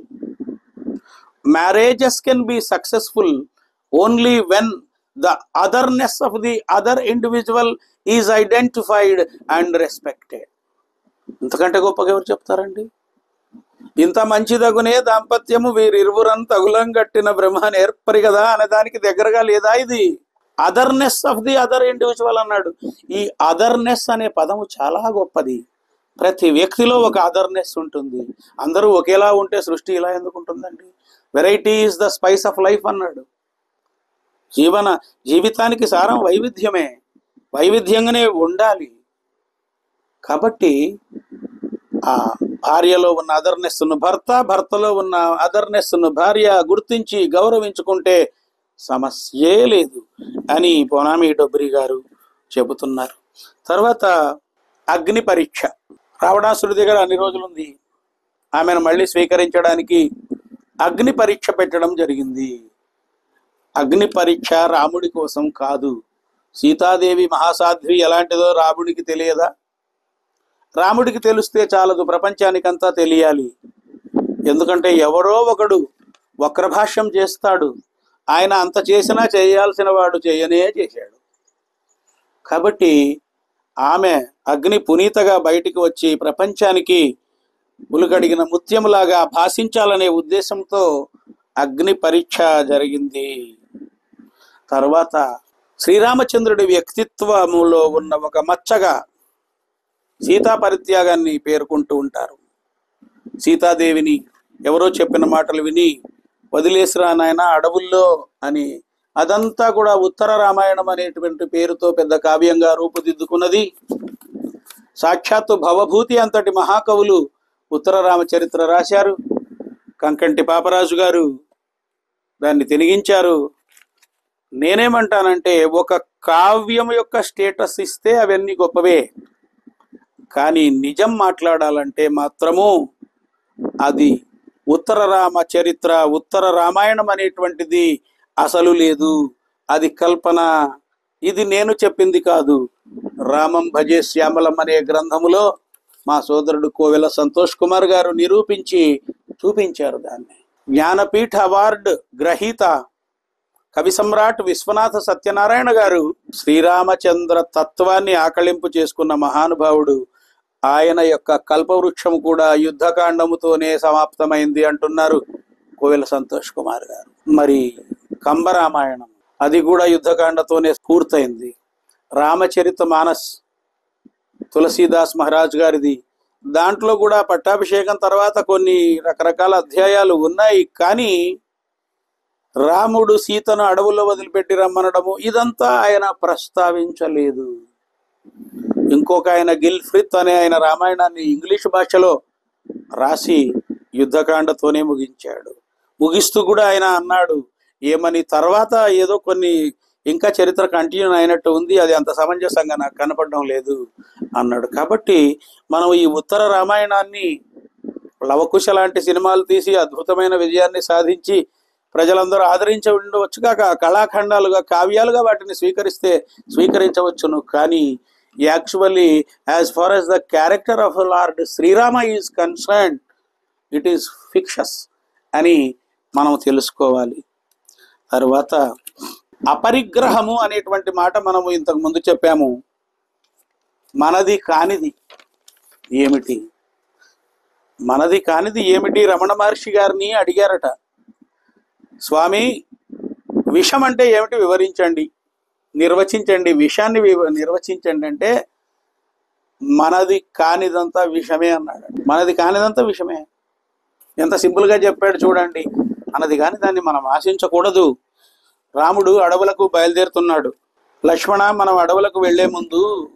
Speaker 3: marriages can be successful only when the otherness of the other individual is identified and respected ఇంతకంటే గొప్పగా ఎవరు చెప్తారండి ఇంత మంచిదగునే దాంపత్యము వీరిరువురన్ తగులం గట్టిన బ్రహ్మ నేర్పరి కదా అనే దానికి దగ్గరగా లేదా ఇది otherness of the other individual అన్నాడు ఈ అదర్నెస్ అనే పదము చాలా గొప్పది ప్రతి వ్యక్తిలో ఒక అదర్నెస్ ఉంటుంది అందరూ ఒకేలా ఉంటే సృష్టి ఇలా ఎందుకు ఉంటుందండి variety is the spice of life అన్నాడు జీవన జీవితానికి సారం వైవిధ్యమే వైవిధ్యంగానే ఉండాలి కాబట్టి ఆ భార్యలో ఉన్న అదర్నెస్ను భర్త భర్తలో ఉన్న అదర్నెస్ను భార్య గుర్తించి గౌరవించుకుంటే సమస్యే లేదు అని పొనామి డొబ్రి గారు చెబుతున్నారు తర్వాత అగ్ని పరీక్ష రావణాసుడి దగ్గర అన్ని రోజులు ఉంది ఆమెను మళ్ళీ స్వీకరించడానికి అగ్ని పరీక్ష పెట్టడం జరిగింది అగ్ని పరీక్ష రాముడి కోసం కాదు సీతాదేవి మహాసాధ్వి ఎలాంటిదో రాముడికి తెలియదా రాముడికి తెలిస్తే చాలదు ప్రపంచానికంతా తెలియాలి ఎందుకంటే ఎవరో ఒకడు వక్రభాష్యం చేస్తాడు ఆయన అంత చేసినా చేయాల్సిన వాడు చేయనే చేశాడు కాబట్టి ఆమె అగ్ని పునీతగా బయటికి వచ్చి ప్రపంచానికి ఉలుగడిగిన ముత్యములాగా భాషించాలనే ఉద్దేశంతో అగ్ని పరీక్ష జరిగింది తర్వాత శ్రీరామచంద్రుడి వ్యక్తిత్వములో ఉన్న ఒక మచ్చగా సీతా పరిత్యాగాన్ని పేర్కొంటూ ఉంటారు సీతాదేవిని ఎవరో చెప్పిన మాటలు విని వదిలేసిరా నాయన అడవుల్లో అని అదంతా కూడా ఉత్తర రామాయణం అనేటువంటి పేరుతో పెద్ద కావ్యంగా రూపుదిద్దుకున్నది సాక్షాత్తు భవభూతి అంతటి మహాకవులు ఉత్తర రామచరిత్ర రాశారు కంకంటి పాపరాజు గారు దాన్ని తినిగించారు నేనేమంటానంటే ఒక కావ్యం యొక్క స్టేటస్ ఇస్తే అవన్నీ గొప్పవే కానీ నిజం మాట్లాడాలంటే మాత్రము అది ఉత్తర రామ చరిత్ర ఉత్తర రామాయణం అనేటువంటిది అసలు లేదు అది కల్పన ఇది నేను చెప్పింది కాదు రామం భజే శ్యామలం అనే గ్రంథములో మా సోదరుడు కోవెల సంతోష్ కుమార్ గారు నిరూపించి చూపించారు దాన్ని జ్ఞానపీఠ అవార్డు గ్రహీత కవి సమ్రాట్ విశ్వనాథ సత్యనారాయణ గారు శ్రీరామచంద్ర తత్వాన్ని ఆకళింపు చేసుకున్న మహానుభావుడు ఆయన యొక్క కల్పవృక్షం కూడా యుద్ధకాండముతోనే సమాప్తమైంది అంటున్నారు కోవెల సంతోష్ కుమార్ గారు మరి కంబరామాయణం అది కూడా యుద్ధకాండతోనే పూర్తయింది రామచరిత మానస్ తులసీదాస్ మహారాజ్ గారిది దాంట్లో కూడా పట్టాభిషేకం తర్వాత కొన్ని రకరకాల అధ్యాయాలు ఉన్నాయి కానీ రాముడు సీతను అడవుల్లో వదిలిపెట్టి రమ్మనడము ఇదంతా ఆయన ప్రస్తావించలేదు ఇంకొక ఆయన గిల్ఫ్రిత్ అనే ఆయన రామాయణాన్ని ఇంగ్లీష్ భాషలో రాసి యుద్ధకాండతోనే ముగించాడు ముగిస్తూ కూడా ఆయన అన్నాడు ఏమని తర్వాత ఏదో కొన్ని ఇంకా చరిత్ర కంటిన్యూ అయినట్టు ఉంది అది అంత సమంజసంగా నాకు కనపడడం లేదు అన్నాడు కాబట్టి మనం ఈ ఉత్తర రామాయణాన్ని లవకుశ లాంటి సినిమాలు తీసి అద్భుతమైన విజయాన్ని సాధించి ప్రజలందరూ ఆదరించి ఉండవచ్చు కాక కళాఖండాలుగా కావ్యాలుగా వాటిని స్వీకరిస్తే స్వీకరించవచ్చును కానీ actually as far as the character of lord Sri Rama is concern it is fictitious అని మనం తెలుసుకోవాలి తర్వాత అపరిగ్రహము అనేటువంటి మాట మనము ఇంతకు ముందు చెప్పాము మనది కానిది ఏమిటి మనది కానిది ఏమిటి రమణ మహర్షి గారిని అడిగారట స్వామి విషం అంటే ఏమిటి వివరించండి నిర్వచించండి విషాన్ని వివ- నిర్వచించండి అంటే మనది కానిదంతా విషమే అన్నాడు మనది కానిదంతా విషమే ఎంత సింపుల్ గా చెప్పాడు చూడండి మనది కాని దాన్ని మనం ఆశించకూడదు రాముడు అడవులకు బయలుదేరుతున్నాడు లక్ష్మణ మనం అడవులకు వెళ్లే ముందు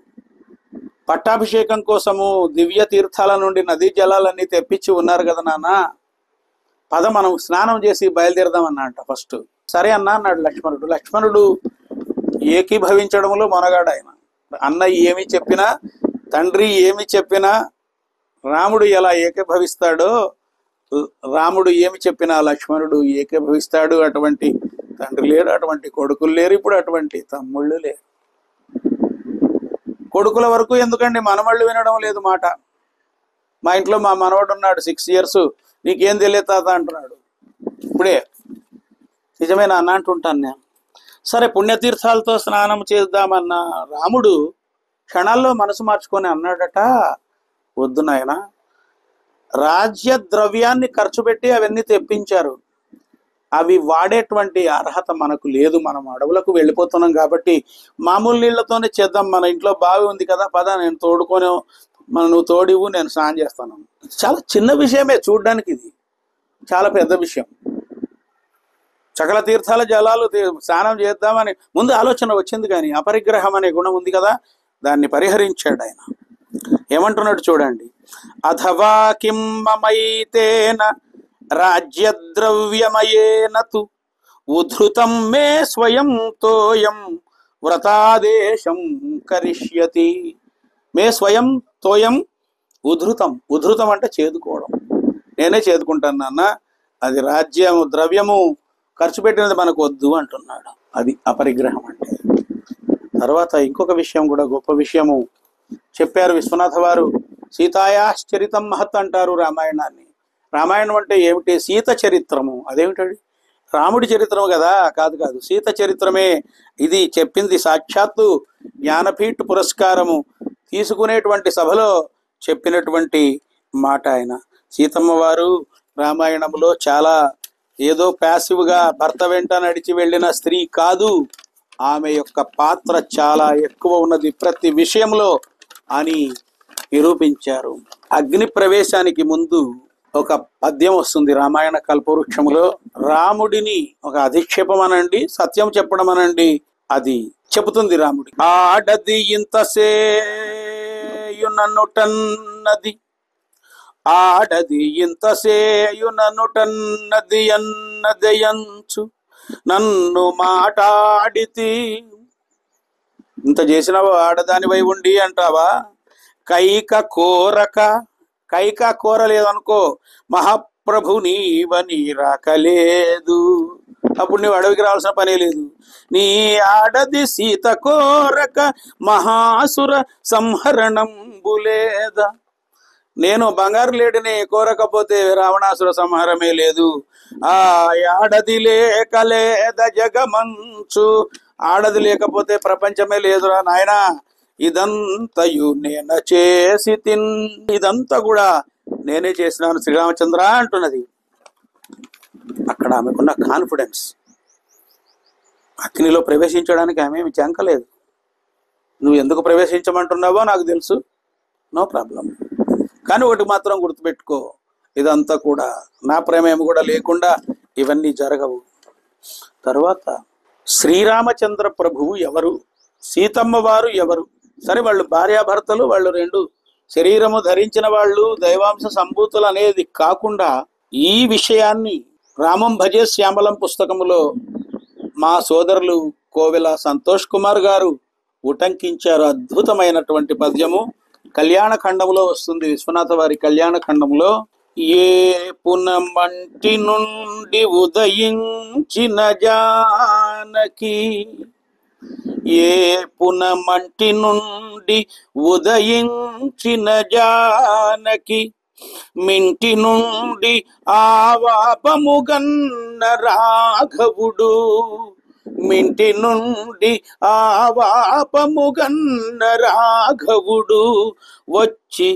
Speaker 3: పట్టాభిషేకం కోసము దివ్య తీర్థాల నుండి నదీ జలాలన్నీ తెప్పించి ఉన్నారు కదా నాన్న పద మనం స్నానం చేసి బయలుదేరదాం అన్నట ఫస్ట్ సరే అన్న అన్నాడు లక్ష్మణుడు లక్ష్మణుడు ఏకీభవించడంలో మొనగాడు ఆయన అన్న ఏమి చెప్పినా తండ్రి ఏమి చెప్పినా రాముడు ఎలా ఏకీభవిస్తాడో రాముడు ఏమి చెప్పినా లక్ష్మణుడు ఏకీభవిస్తాడు అటువంటి తండ్రి లేడు అటువంటి కొడుకులు లేరు ఇప్పుడు అటువంటి తమ్ముళ్ళు లేరు కొడుకుల వరకు ఎందుకండి మనమళ్ళు వినడం లేదు మాట మా ఇంట్లో మా మనవడు ఉన్నాడు సిక్స్ ఇయర్స్ నీకేం తెలియదు తాత అంటున్నాడు ఇప్పుడే నిజమేనా అన్న అంటుంటాను నేను సరే పుణ్యతీర్థాలతో స్నానం చేద్దామన్న రాముడు క్షణాల్లో మనసు మార్చుకొని అన్నాడట వద్దు నాయన రాజ్య ద్రవ్యాన్ని ఖర్చు పెట్టి అవన్నీ తెప్పించారు అవి వాడేటువంటి అర్హత మనకు లేదు మనం అడవులకు వెళ్ళిపోతున్నాం కాబట్టి మామూలు నీళ్లతోనే చేద్దాం మన ఇంట్లో బావి ఉంది కదా పద నేను తోడుకొని మన నువ్వు తోడివు నేను స్నానం చేస్తాను చాలా చిన్న విషయమే చూడడానికి ఇది చాలా పెద్ద విషయం సకల తీర్థాల జలాలు తీ- స్నానం చేద్దామని ముందు ఆలోచన వచ్చింది కానీ అపరిగ్రహం అనే గుణం ఉంది కదా దాన్ని పరిహరించాడు ఆయన ఏమంటున్నాడు చూడండి అథవా కిం మమైతేన రాజ్యద్రవ్యమయేన తు ఉద్ధృతం మే స్వయం తోయం వ్రతాదేశం కరిష్యతి మే స్వయం తోయం ఉద్ధృతం ఉద్ధృతం అంటే చేదుకోవడం నేనే చేదుకుంటాను నాన్న అది రాజ్యము ద్రవ్యము ఖర్చు పెట్టినది మనకు వద్దు అంటున్నాడు అది అపరిగ్రహం అంటే తర్వాత ఇంకొక విషయం కూడా గొప్ప విషయము చెప్పారు విశ్వనాథ వారు సీతాయాశ్చరితం మహత్ అంటారు రామాయణాన్ని రామాయణం అంటే ఏమిటి సీత చరిత్రము అదేమిటండి రాముడి చరిత్రము కదా కాదు కాదు సీత చరిత్రమే ఇది చెప్పింది సాక్షాత్తు జ్ఞానపీఠ పురస్కారము తీసుకునేటువంటి సభలో చెప్పినటువంటి మాట ఆయన సీతమ్మ వారు రామాయణంలో చాలా ఏదో ప్యాసివ్గా భర్త వెంట నడిచి వెళ్ళిన స్త్రీ కాదు ఆమె యొక్క పాత్ర చాలా ఎక్కువ ఉన్నది ప్రతి విషయంలో అని నిరూపించారు అగ్ని ప్రవేశానికి ముందు ఒక పద్యం వస్తుంది రామాయణ కల్పవృక్షములో రాముడిని ఒక అధిక్షేపం అనండి సత్యం చెప్పడం అనండి అది చెబుతుంది రాముడి ఆడది ఇంతసేయుననుటన్నది ఆడది ఇంతసేయుననుటన్నది అన్నదయంచు నన్ను మాటాడితి ఇంత చేసినావా ఆడదానివై ఉండి అంటావా కైక కోరక కైక కోరలేదనుకో మహాప్రభు నీవని రాకలేదు అప్పుడు నువ్వు అడవికి రావాల్సిన పనే లేదు నీ ఆడది సీత కోరక మహాసుర సంహరణంబులేదా నేను బంగారు లేడిని కోరకపోతే రావణాసుర సంహారమే లేదు ఆ ఆడది లేక లేద జగమంచు ఆడది లేకపోతే ప్రపంచమే లేదురా నాయనా ఇదంతయు నేను చేసి తిన్ ఇదంతా కూడా నేనే చేసినాను శ్రీరామచంద్ర అంటున్నది అక్కడ ఆమెకున్న కాన్ఫిడెన్స్ అగ్నిలో ప్రవేశించడానికి ఆమె ఏమి చెంకలేదు నువ్వు ఎందుకు ప్రవేశించమంటున్నావో నాకు తెలుసు నో ప్రాబ్లం కానీ ఒకటి మాత్రం గుర్తుపెట్టుకో ఇదంతా కూడా నా ప్రేమేమి కూడా లేకుండా ఇవన్నీ జరగవు తర్వాత శ్రీరామచంద్ర ప్రభువు ఎవరు సీతమ్మ వారు ఎవరు సరే వాళ్ళు భార్యాభర్తలు వాళ్ళు రెండు శరీరము ధరించిన వాళ్ళు దైవాంశ సంభూతులు అనేది కాకుండా ఈ విషయాన్ని రామం భజే శ్యామలం పుస్తకములో మా సోదరులు కోవెల సంతోష్ కుమార్ గారు ఉటంకించారు అద్భుతమైనటువంటి పద్యము కళ్యాణ ఖండములో వస్తుంది విశ్వనాథ వారి కళ్యాణ ఖండములో ఏ పునమంటి నుండి ఉదయించిన జానకి ఏ పునమంటి నుండి ఉదయించిన జానకి మింటి నుండి ఆవాపముగన్న రాఘవుడు మింటి నుండి ఆవాపముగన్న రాఘవుడు వచ్చి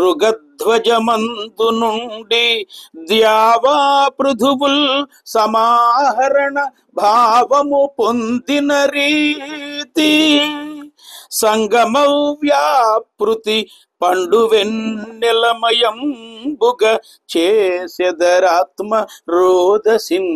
Speaker 3: రుగధ్వజమందు నుండి ద్యావా పృథువుల్ సమాహరణ భావము పొందిన రీతి సంగమౌ వ్యాపృతి పండు వెన్నెలమయంబుగ చేసెదరాత్మ రోదసిన్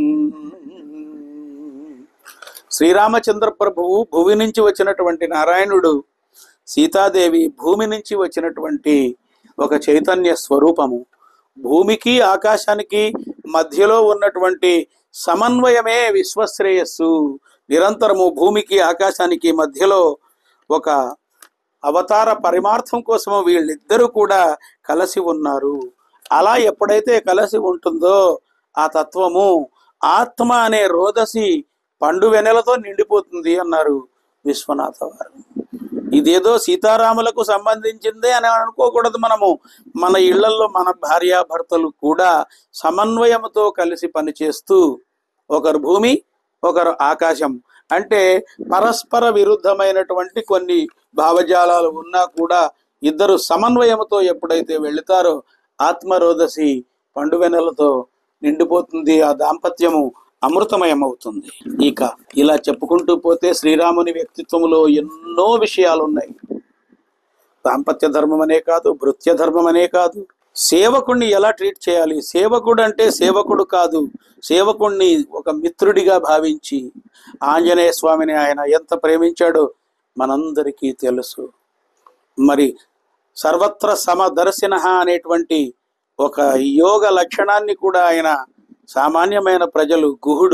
Speaker 3: శ్రీరామచంద్ర ప్రభువు భువి నుంచి వచ్చినటువంటి నారాయణుడు సీతాదేవి భూమి నుంచి వచ్చినటువంటి ఒక చైతన్య స్వరూపము భూమికి ఆకాశానికి మధ్యలో ఉన్నటువంటి సమన్వయమే విశ్వశ్రేయస్సు నిరంతరము భూమికి ఆకాశానికి మధ్యలో ఒక అవతార పరిమార్థం కోసము వీళ్ళిద్దరూ కూడా కలిసి ఉన్నారు అలా ఎప్పుడైతే కలిసి ఉంటుందో ఆ తత్వము ఆత్మ అనే రోదసి పండు వెనెలతో నిండిపోతుంది అన్నారు విశ్వనాథ వారు ఇదేదో సీతారాములకు సంబంధించిందే అని అనుకోకూడదు మనము మన ఇళ్లలో మన భార్యాభర్తలు కూడా సమన్వయంతో కలిసి పనిచేస్తూ ఒకరు భూమి ఒకరు ఆకాశం అంటే పరస్పర విరుద్ధమైనటువంటి కొన్ని భావజాలాలు ఉన్నా కూడా ఇద్దరు సమన్వయంతో ఎప్పుడైతే వెళుతారో ఆత్మరోదసి పండువెనలతో నిండిపోతుంది ఆ దాంపత్యము అమృతమయం అవుతుంది ఇక ఇలా చెప్పుకుంటూ పోతే శ్రీరాముని వ్యక్తిత్వంలో ఎన్నో విషయాలు ఉన్నాయి దాంపత్య ధర్మం అనే కాదు భృత్య ధర్మం అనే కాదు సేవకుణ్ణి ఎలా ట్రీట్ చేయాలి సేవకుడు అంటే సేవకుడు కాదు సేవకుణ్ణి ఒక మిత్రుడిగా భావించి ఆంజనేయ స్వామిని ఆయన ఎంత ప్రేమించాడో మనందరికీ తెలుసు మరి సర్వత్ర సమదర్శన అనేటువంటి ఒక యోగ లక్షణాన్ని కూడా ఆయన సామాన్యమైన ప్రజలు గుహుడు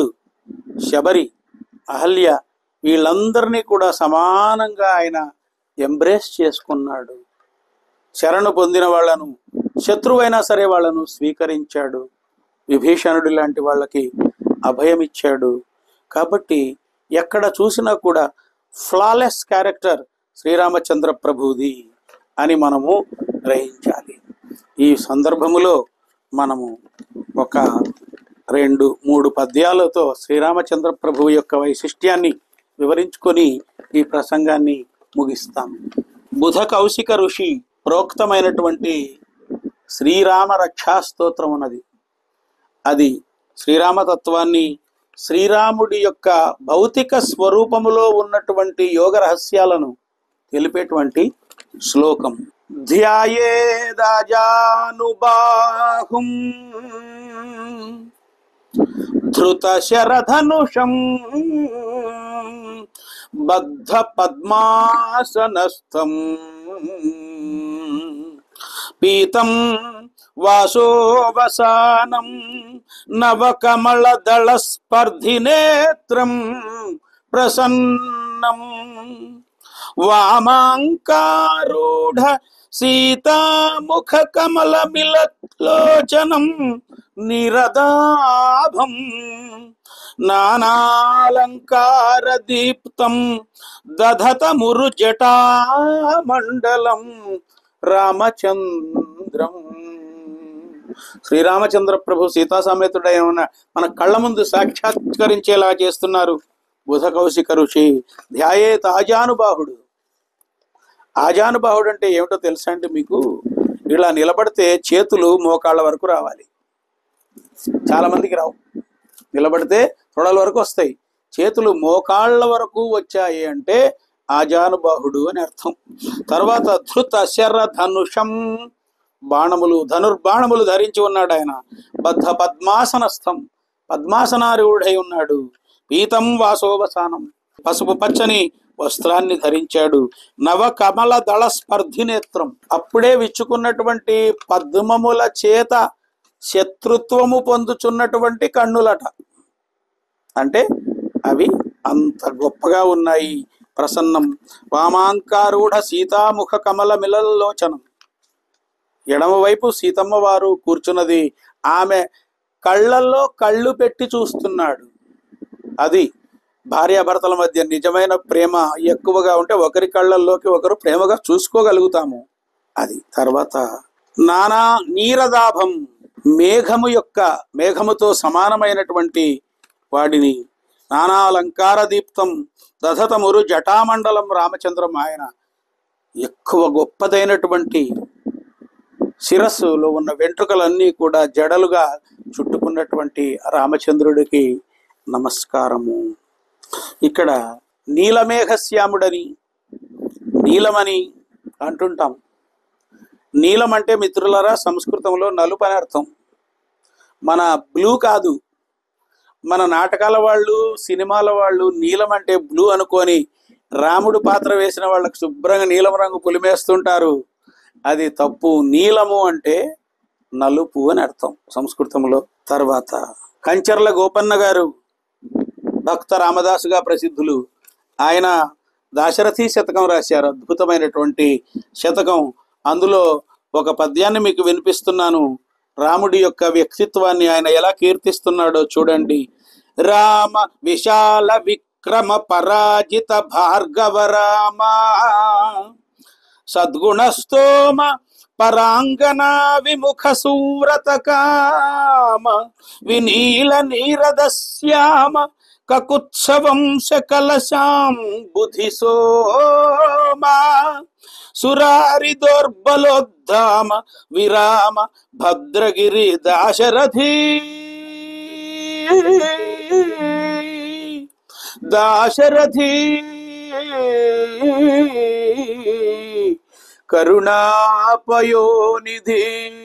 Speaker 3: శబరి అహల్య వీళ్ళందరినీ కూడా సమానంగా ఆయన ఎంబ్రేస్ చేసుకున్నాడు శరణు పొందిన వాళ్ళను శత్రువైనా సరే వాళ్ళను స్వీకరించాడు విభీషణుడి లాంటి వాళ్ళకి అభయం ఇచ్చాడు కాబట్టి ఎక్కడ చూసినా కూడా ఫ్లాలెస్ క్యారెక్టర్ శ్రీరామచంద్ర ప్రభుది అని మనము గ్రహించాలి ఈ సందర్భములో మనము ఒక రెండు మూడు పద్యాలతో శ్రీరామచంద్ర ప్రభువు యొక్క వైశిష్ట్యాన్ని వివరించుకొని ఈ ప్రసంగాన్ని ముగిస్తాం బుధ కౌశిక ఋషి ప్రోక్తమైనటువంటి శ్రీరామ రక్షా స్తోత్రం ఉన్నది అది శ్రీరామతత్వాన్ని శ్రీరాముడి యొక్క భౌతిక స్వరూపములో ఉన్నటువంటి యోగ రహస్యాలను తెలిపేటువంటి శ్లోకం ధ్యాయేదాజానుబాహుం ధృత శరధనుషం బద్ధ పద్మాసనస్థం పీతం వాసోవసానం నవకమళదళ స్పర్ధినేత్రం ప్రసన్నం వామాంకారూఢ సీతాముఖ కమల మిలలోచనం నిరదాభం నానాలంకార దీప్తం దధత మురు జటామండలం రామచంద్రం శ్రీరామచంద్ర ప్రభు సీతా సమేతుడై ఉన్న మన కళ్ళ ముందు సాక్షాత్కరించేలా చేస్తున్నారు బుధ కౌశిక ఋషి ధ్యాయేత ఆజానుబాహుడు ఆజానుబాహుడు అంటే ఏమిటో తెలుసా అండి మీకు ఇలా నిలబడితే చేతులు మోకాళ్ళ వరకు రావాలి చాలా మందికి రావు నిలబడితే తొడల వరకు వస్తాయి చేతులు మోకాళ్ళ వరకు వచ్చాయి అంటే ఆజానుబాహుడు అని అర్థం తర్వాత ధృత శర ధనుషం బాణములు ధనుర్బాణములు ధరించి ఉన్నాడు ఆయన బద్ధ పద్మాసనస్థం పద్మాసనారూఢై ఉన్నాడు పీతం వాసోవసానం పసుపు పచ్చని వస్త్రాన్ని ధరించాడు నవ కమల దళ స్పర్ధి నేత్రం అప్పుడే విచ్చుకున్నటువంటి పద్మముల చేత శత్రుత్వము పొందుచున్నటువంటి కన్నులట అంటే అవి అంత గొప్పగా ఉన్నాయి ప్రసన్నం వామాంకారూఢ సీతాముఖ కమల మిలల్లోచనం ఎడమవైపు సీతమ్మ వారు కూర్చున్నది ఆమె కళ్ళల్లో కళ్ళు పెట్టి చూస్తున్నాడు అది భార్యాభర్తల మధ్య నిజమైన ప్రేమ ఎక్కువగా ఉంటే ఒకరి కళ్ళల్లోకి ఒకరు ప్రేమగా చూసుకోగలుగుతాము అది తర్వాత నానా నీరదాభం మేఘము యొక్క మేఘముతో సమానమైనటువంటి వాడిని నానా అలంకార దీప్తం దధతమురు జటామండలం రామచంద్రం ఆయన ఎక్కువ గొప్పదైనటువంటి శిరస్సులో ఉన్న వెంట్రుకలన్నీ కూడా జడలుగా చుట్టుకున్నటువంటి రామచంద్రుడికి నమస్కారము ఇక్కడ నీలమేఘశ్యాముడని నీలమని అంటుంటాం నీలం అంటే మిత్రులరా సంస్కృతంలో నలుపు అని అర్థం మన బ్లూ కాదు మన నాటకాల వాళ్ళు సినిమాల వాళ్ళు నీలం అంటే బ్లూ అనుకొని రాముడు పాత్ర వేసిన వాళ్ళకి శుభ్రంగా నీలం రంగు పులిమేస్తుంటారు అది తప్పు నీలము అంటే నలుపు అని అర్థం సంస్కృతంలో తర్వాత కంచర్ల గోపన్న గారు భక్త రామదాసుగా ప్రసిద్ధులు ఆయన దాశరథి శతకం రాశారు అద్భుతమైనటువంటి శతకం అందులో ఒక పద్యాన్ని మీకు వినిపిస్తున్నాను రాముడి యొక్క వ్యక్తిత్వాన్ని ఆయన ఎలా కీర్తిస్తున్నాడో చూడండి రామ విశాల విక్రమ పరాజిత భార్గవ రామ సద్గుణస్తోమ పరాంగనా విముఖ సూరత కామ వినీల నీరదశ్యామ కకుత్సవం శకలశాం బుధి సోమా సురారి దౌర్బలోద్ధామ విరామ భద్రగిరి దాశరథి దాశరథి కరుణాపయోనిధి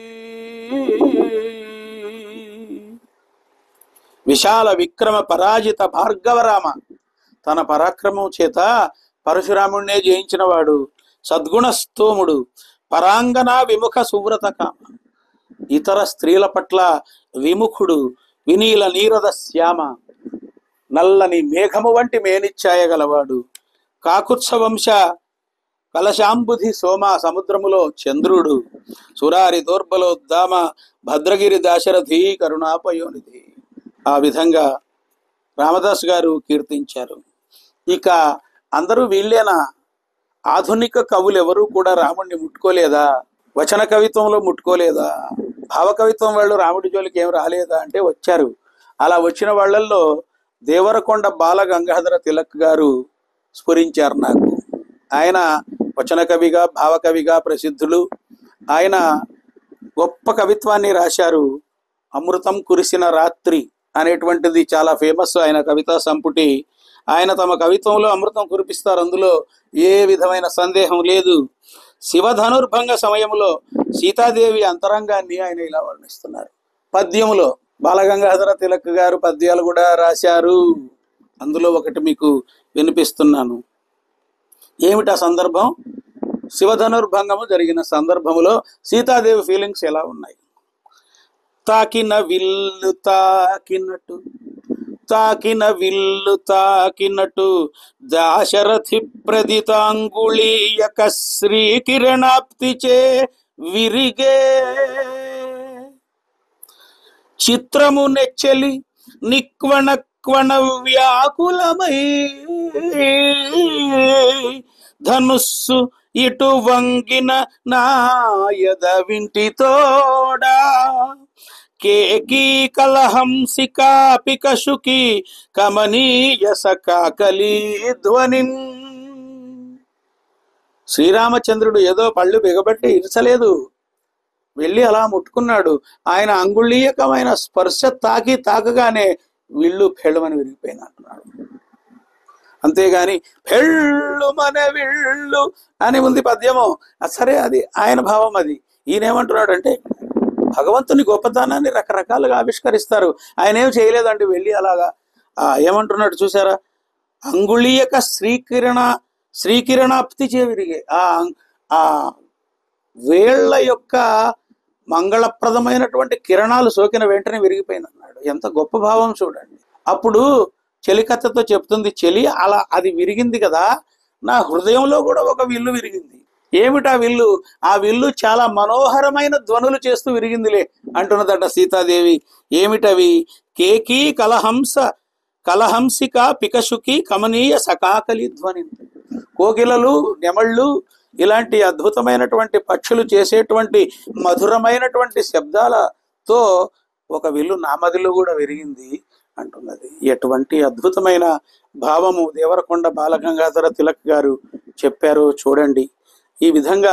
Speaker 3: విశాల విక్రమ పరాజిత భార్గవరామ తన పరాక్రమం చేత పరశురాముణ్ణే జయించినవాడు సద్గుణ స్తోముడు పరాంగన విముఖ సువ్రత కామ ఇతర స్త్రీల పట్ల విముఖుడు వినీల నీరద శ్యామ నల్లని మేఘము వంటి మేనిచ్చాయ గలవాడు కాకుత్స వంశ కలశాంబుధి సోమ సముద్రములో చంద్రుడు సురారి దోర్బలోద్దామ భద్రగిరి దాశరథి కరుణాపయోనిధి ఆ విధంగా రామదాస్ గారు కీర్తించారు ఇక అందరూ వీళ్ళేనా ఆధునిక కవులు ఎవరు కూడా రాముడిని ముట్టుకోలేదా వచన కవిత్వంలో ముట్టుకోలేదా భావ కవిత్వం వాళ్ళు రాముడి జోలికి ఏం రాలేదా అంటే వచ్చారు అలా వచ్చిన వాళ్ళల్లో దేవరకొండ బాల గంగాధర తిలక్ గారు స్ఫురించారు నాకు ఆయన వచన కవిగా భావకవిగా ప్రసిద్ధులు ఆయన గొప్ప కవిత్వాన్ని రాశారు అమృతం కురిసిన రాత్రి అనేటువంటిది చాలా ఫేమస్ ఆయన కవితా సంపుటి ఆయన తమ కవిత్వంలో అమృతం కురిపిస్తారు అందులో ఏ విధమైన సందేహం లేదు శివధనుర్భంగ సమయంలో సీతాదేవి అంతరంగాన్ని ఆయన ఇలా వర్ణిస్తున్నారు పద్యములో బాలగంగాధర తిలక్ గారు పద్యాలు కూడా రాశారు అందులో ఒకటి మీకు వినిపిస్తున్నాను ఏమిటి ఆ సందర్భం శివధనుర్భంగము జరిగిన సందర్భములో సీతాదేవి ఫీలింగ్స్ ఎలా ఉన్నాయి తాకిన విల్లు తాకినట్టు తాకిన విల్లు తాకినట్టు దాశరథి ప్రదితాంగుళీయక శ్రీకిరణాప్తిచే విరిగే చిత్రము నెచ్చలి నిక్వణ క్వణ వ్యాకులమై ధనుస్సు ఇటు వంగిన నాయద వింటి తోడా కేకీ కలహంసికా పికశుకి కమనీయ సకాకలి ధ్వనిన్ శ్రీరామచంద్రుడు ఏదో పళ్ళు బిగబట్టి ఇరచలేదు వెళ్ళి అలా ముట్టుకున్నాడు ఆయన అంగుళీయకమైన స్పర్శ తాకి తాకగానే విల్లు ఫెళ్ళమని విరిగిపోయింది అంటున్నాడు అంతేగాని ఫెళ్ళు మన విళ్ళు అని ఉంది పద్యము ఆ సరే అది ఆయన భావం అది ఈయన ఏమంటున్నాడు అంటే భగవంతుని గొప్పతనాన్ని రకరకాలుగా ఆవిష్కరిస్తారు ఆయన ఏం చేయలేదండి వెళ్ళి అలాగా ఆ, ఏమంటున్నాడు చూసారా అంగుళీయక శ్రీకిరణ శ్రీకిరణాప్తి చేవిరిగే ఆ ఆ వేళ్ల యొక్క మంగళప్రదమైనటువంటి కిరణాలు సోకిన వెంటనే విరిగిపోయింది అన్నాడు ఎంత గొప్ప భావం చూడండి అప్పుడు చెలికత్తతో చెప్తుంది చెలి అలా అది విరిగింది కదా నా హృదయంలో కూడా ఒక విల్లు విరిగింది ఏమిటా విల్లు ఆ విల్లు చాలా మనోహరమైన ధ్వనులు చేస్తూ విరిగిందిలే అంటున్నదట సీతాదేవి ఏమిటవి కేకీ కలహంస కలహంసిక పికశుకి కమనీయ సకాకలి ధ్వని కోకిలలు నెమళ్ళు ఇలాంటి అద్భుతమైనటువంటి పక్షులు చేసేటువంటి మధురమైనటువంటి శబ్దాలతో ఒక విల్లు నామదిలో కూడా విరిగింది అంటున్నది ఎటువంటి అద్భుతమైన భావము దేవరకొండ బాలగంగాధర తిలక్ గారు చెప్పారో చూడండి ఈ విధంగా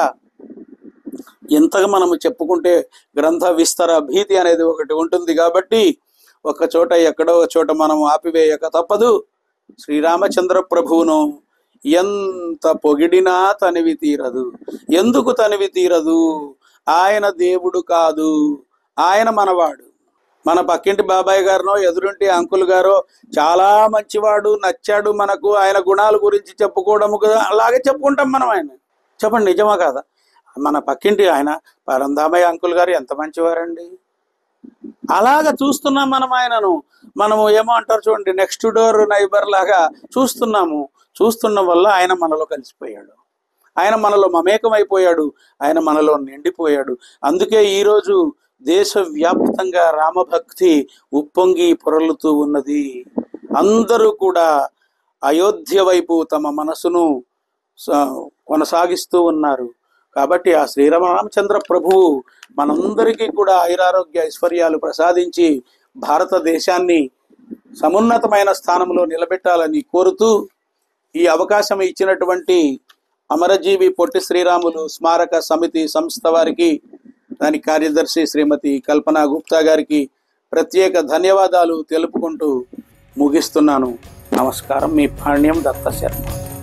Speaker 3: ఎంతగా మనము చెప్పుకుంటే గ్రంథ విస్తర భీతి అనేది ఒకటి ఉంటుంది కాబట్టి ఒక చోట ఎక్కడో ఒక చోట మనం ఆపివేయక తప్పదు శ్రీరామచంద్ర ప్రభువును ఎంత పొగిడినా తనివి తీరదు ఎందుకు తనివి తీరదు ఆయన దేవుడు కాదు ఆయన మనవాడు మన పక్కింటి బాబాయ్ గారినో ఎదురుంటి అంకుల్ గారో చాలా మంచివాడు నచ్చాడు మనకు ఆయన గుణాల గురించి చెప్పుకోవడము కదా అలాగే చెప్పుకుంటాం మనం ఆయన చెప్పండి నిజమా కాదా మన పక్కింటి ఆయన పరంధామయ్య అంకుల్ గారు ఎంత మంచివారండి అలాగ చూస్తున్నాం మనం ఆయనను మనము ఏమో అంటారు చూడండి నెక్స్ట్ డోర్ నైబర్ లాగా చూస్తున్నాము చూస్తున్న వల్ల ఆయన మనలో కలిసిపోయాడు ఆయన మనలో మమేకమైపోయాడు ఆయన మనలో నిండిపోయాడు అందుకే ఈరోజు దేశవ్యాప్తంగా రామభక్తి ఉప్పొంగి పొరలుతూ ఉన్నది అందరూ కూడా అయోధ్య వైపు తమ మనసును స- కొనసాగిస్తూ ఉన్నారు కాబట్టి ఆ శ్రీరామచంద్ర ప్రభువు మనందరికీ కూడా ఐరారోగ్య ఐశ్వర్యాలు ప్రసాదించి భారతదేశాన్ని సమున్నతమైన స్థానంలో నిలబెట్టాలని కోరుతూ ఈ అవకాశం ఇచ్చినటువంటి అమరజీవి పొట్టి శ్రీరాములు స్మారక సమితి సంస్థ వారికి దాని కార్యదర్శి శ్రీమతి కల్పన గుప్తా గారికి ప్రత్యేక ధన్యవాదాలు తెలుపుకుంటూ ముగిస్తున్నాను నమస్కారం మీ పాణ్యం దత్త శర్మ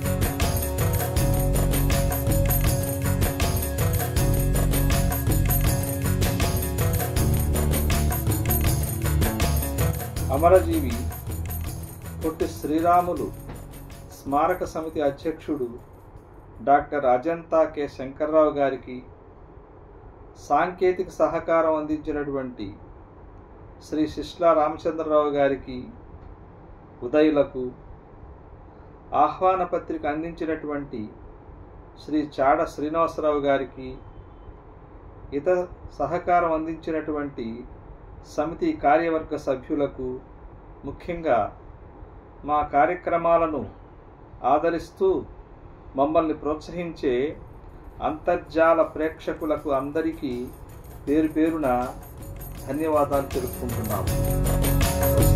Speaker 2: అమరజీవి పొట్టి శ్రీరాములు స్మారక సమితి అధ్యక్షుడు డాక్టర్ అజంతా కె శంకర్రావు గారికి సాంకేతిక సహకారం అందించినటువంటి శ్రీ శిష్లా రామచంద్రరావు గారికి ఉదయులకు ఆహ్వాన పత్రిక అందించినటువంటి శ్రీ చాడ శ్రీనివాసరావు గారికి ఇతర సహకారం అందించినటువంటి సమితి కార్యవర్గ సభ్యులకు ముఖ్యంగా మా కార్యక్రమాలను ఆదరిస్తూ మమ్మల్ని ప్రోత్సహించే అంతర్జాల ప్రేక్షకులకు అందరికీ పేరు పేరున ధన్యవాదాలు తెలుపుకుంటున్నాము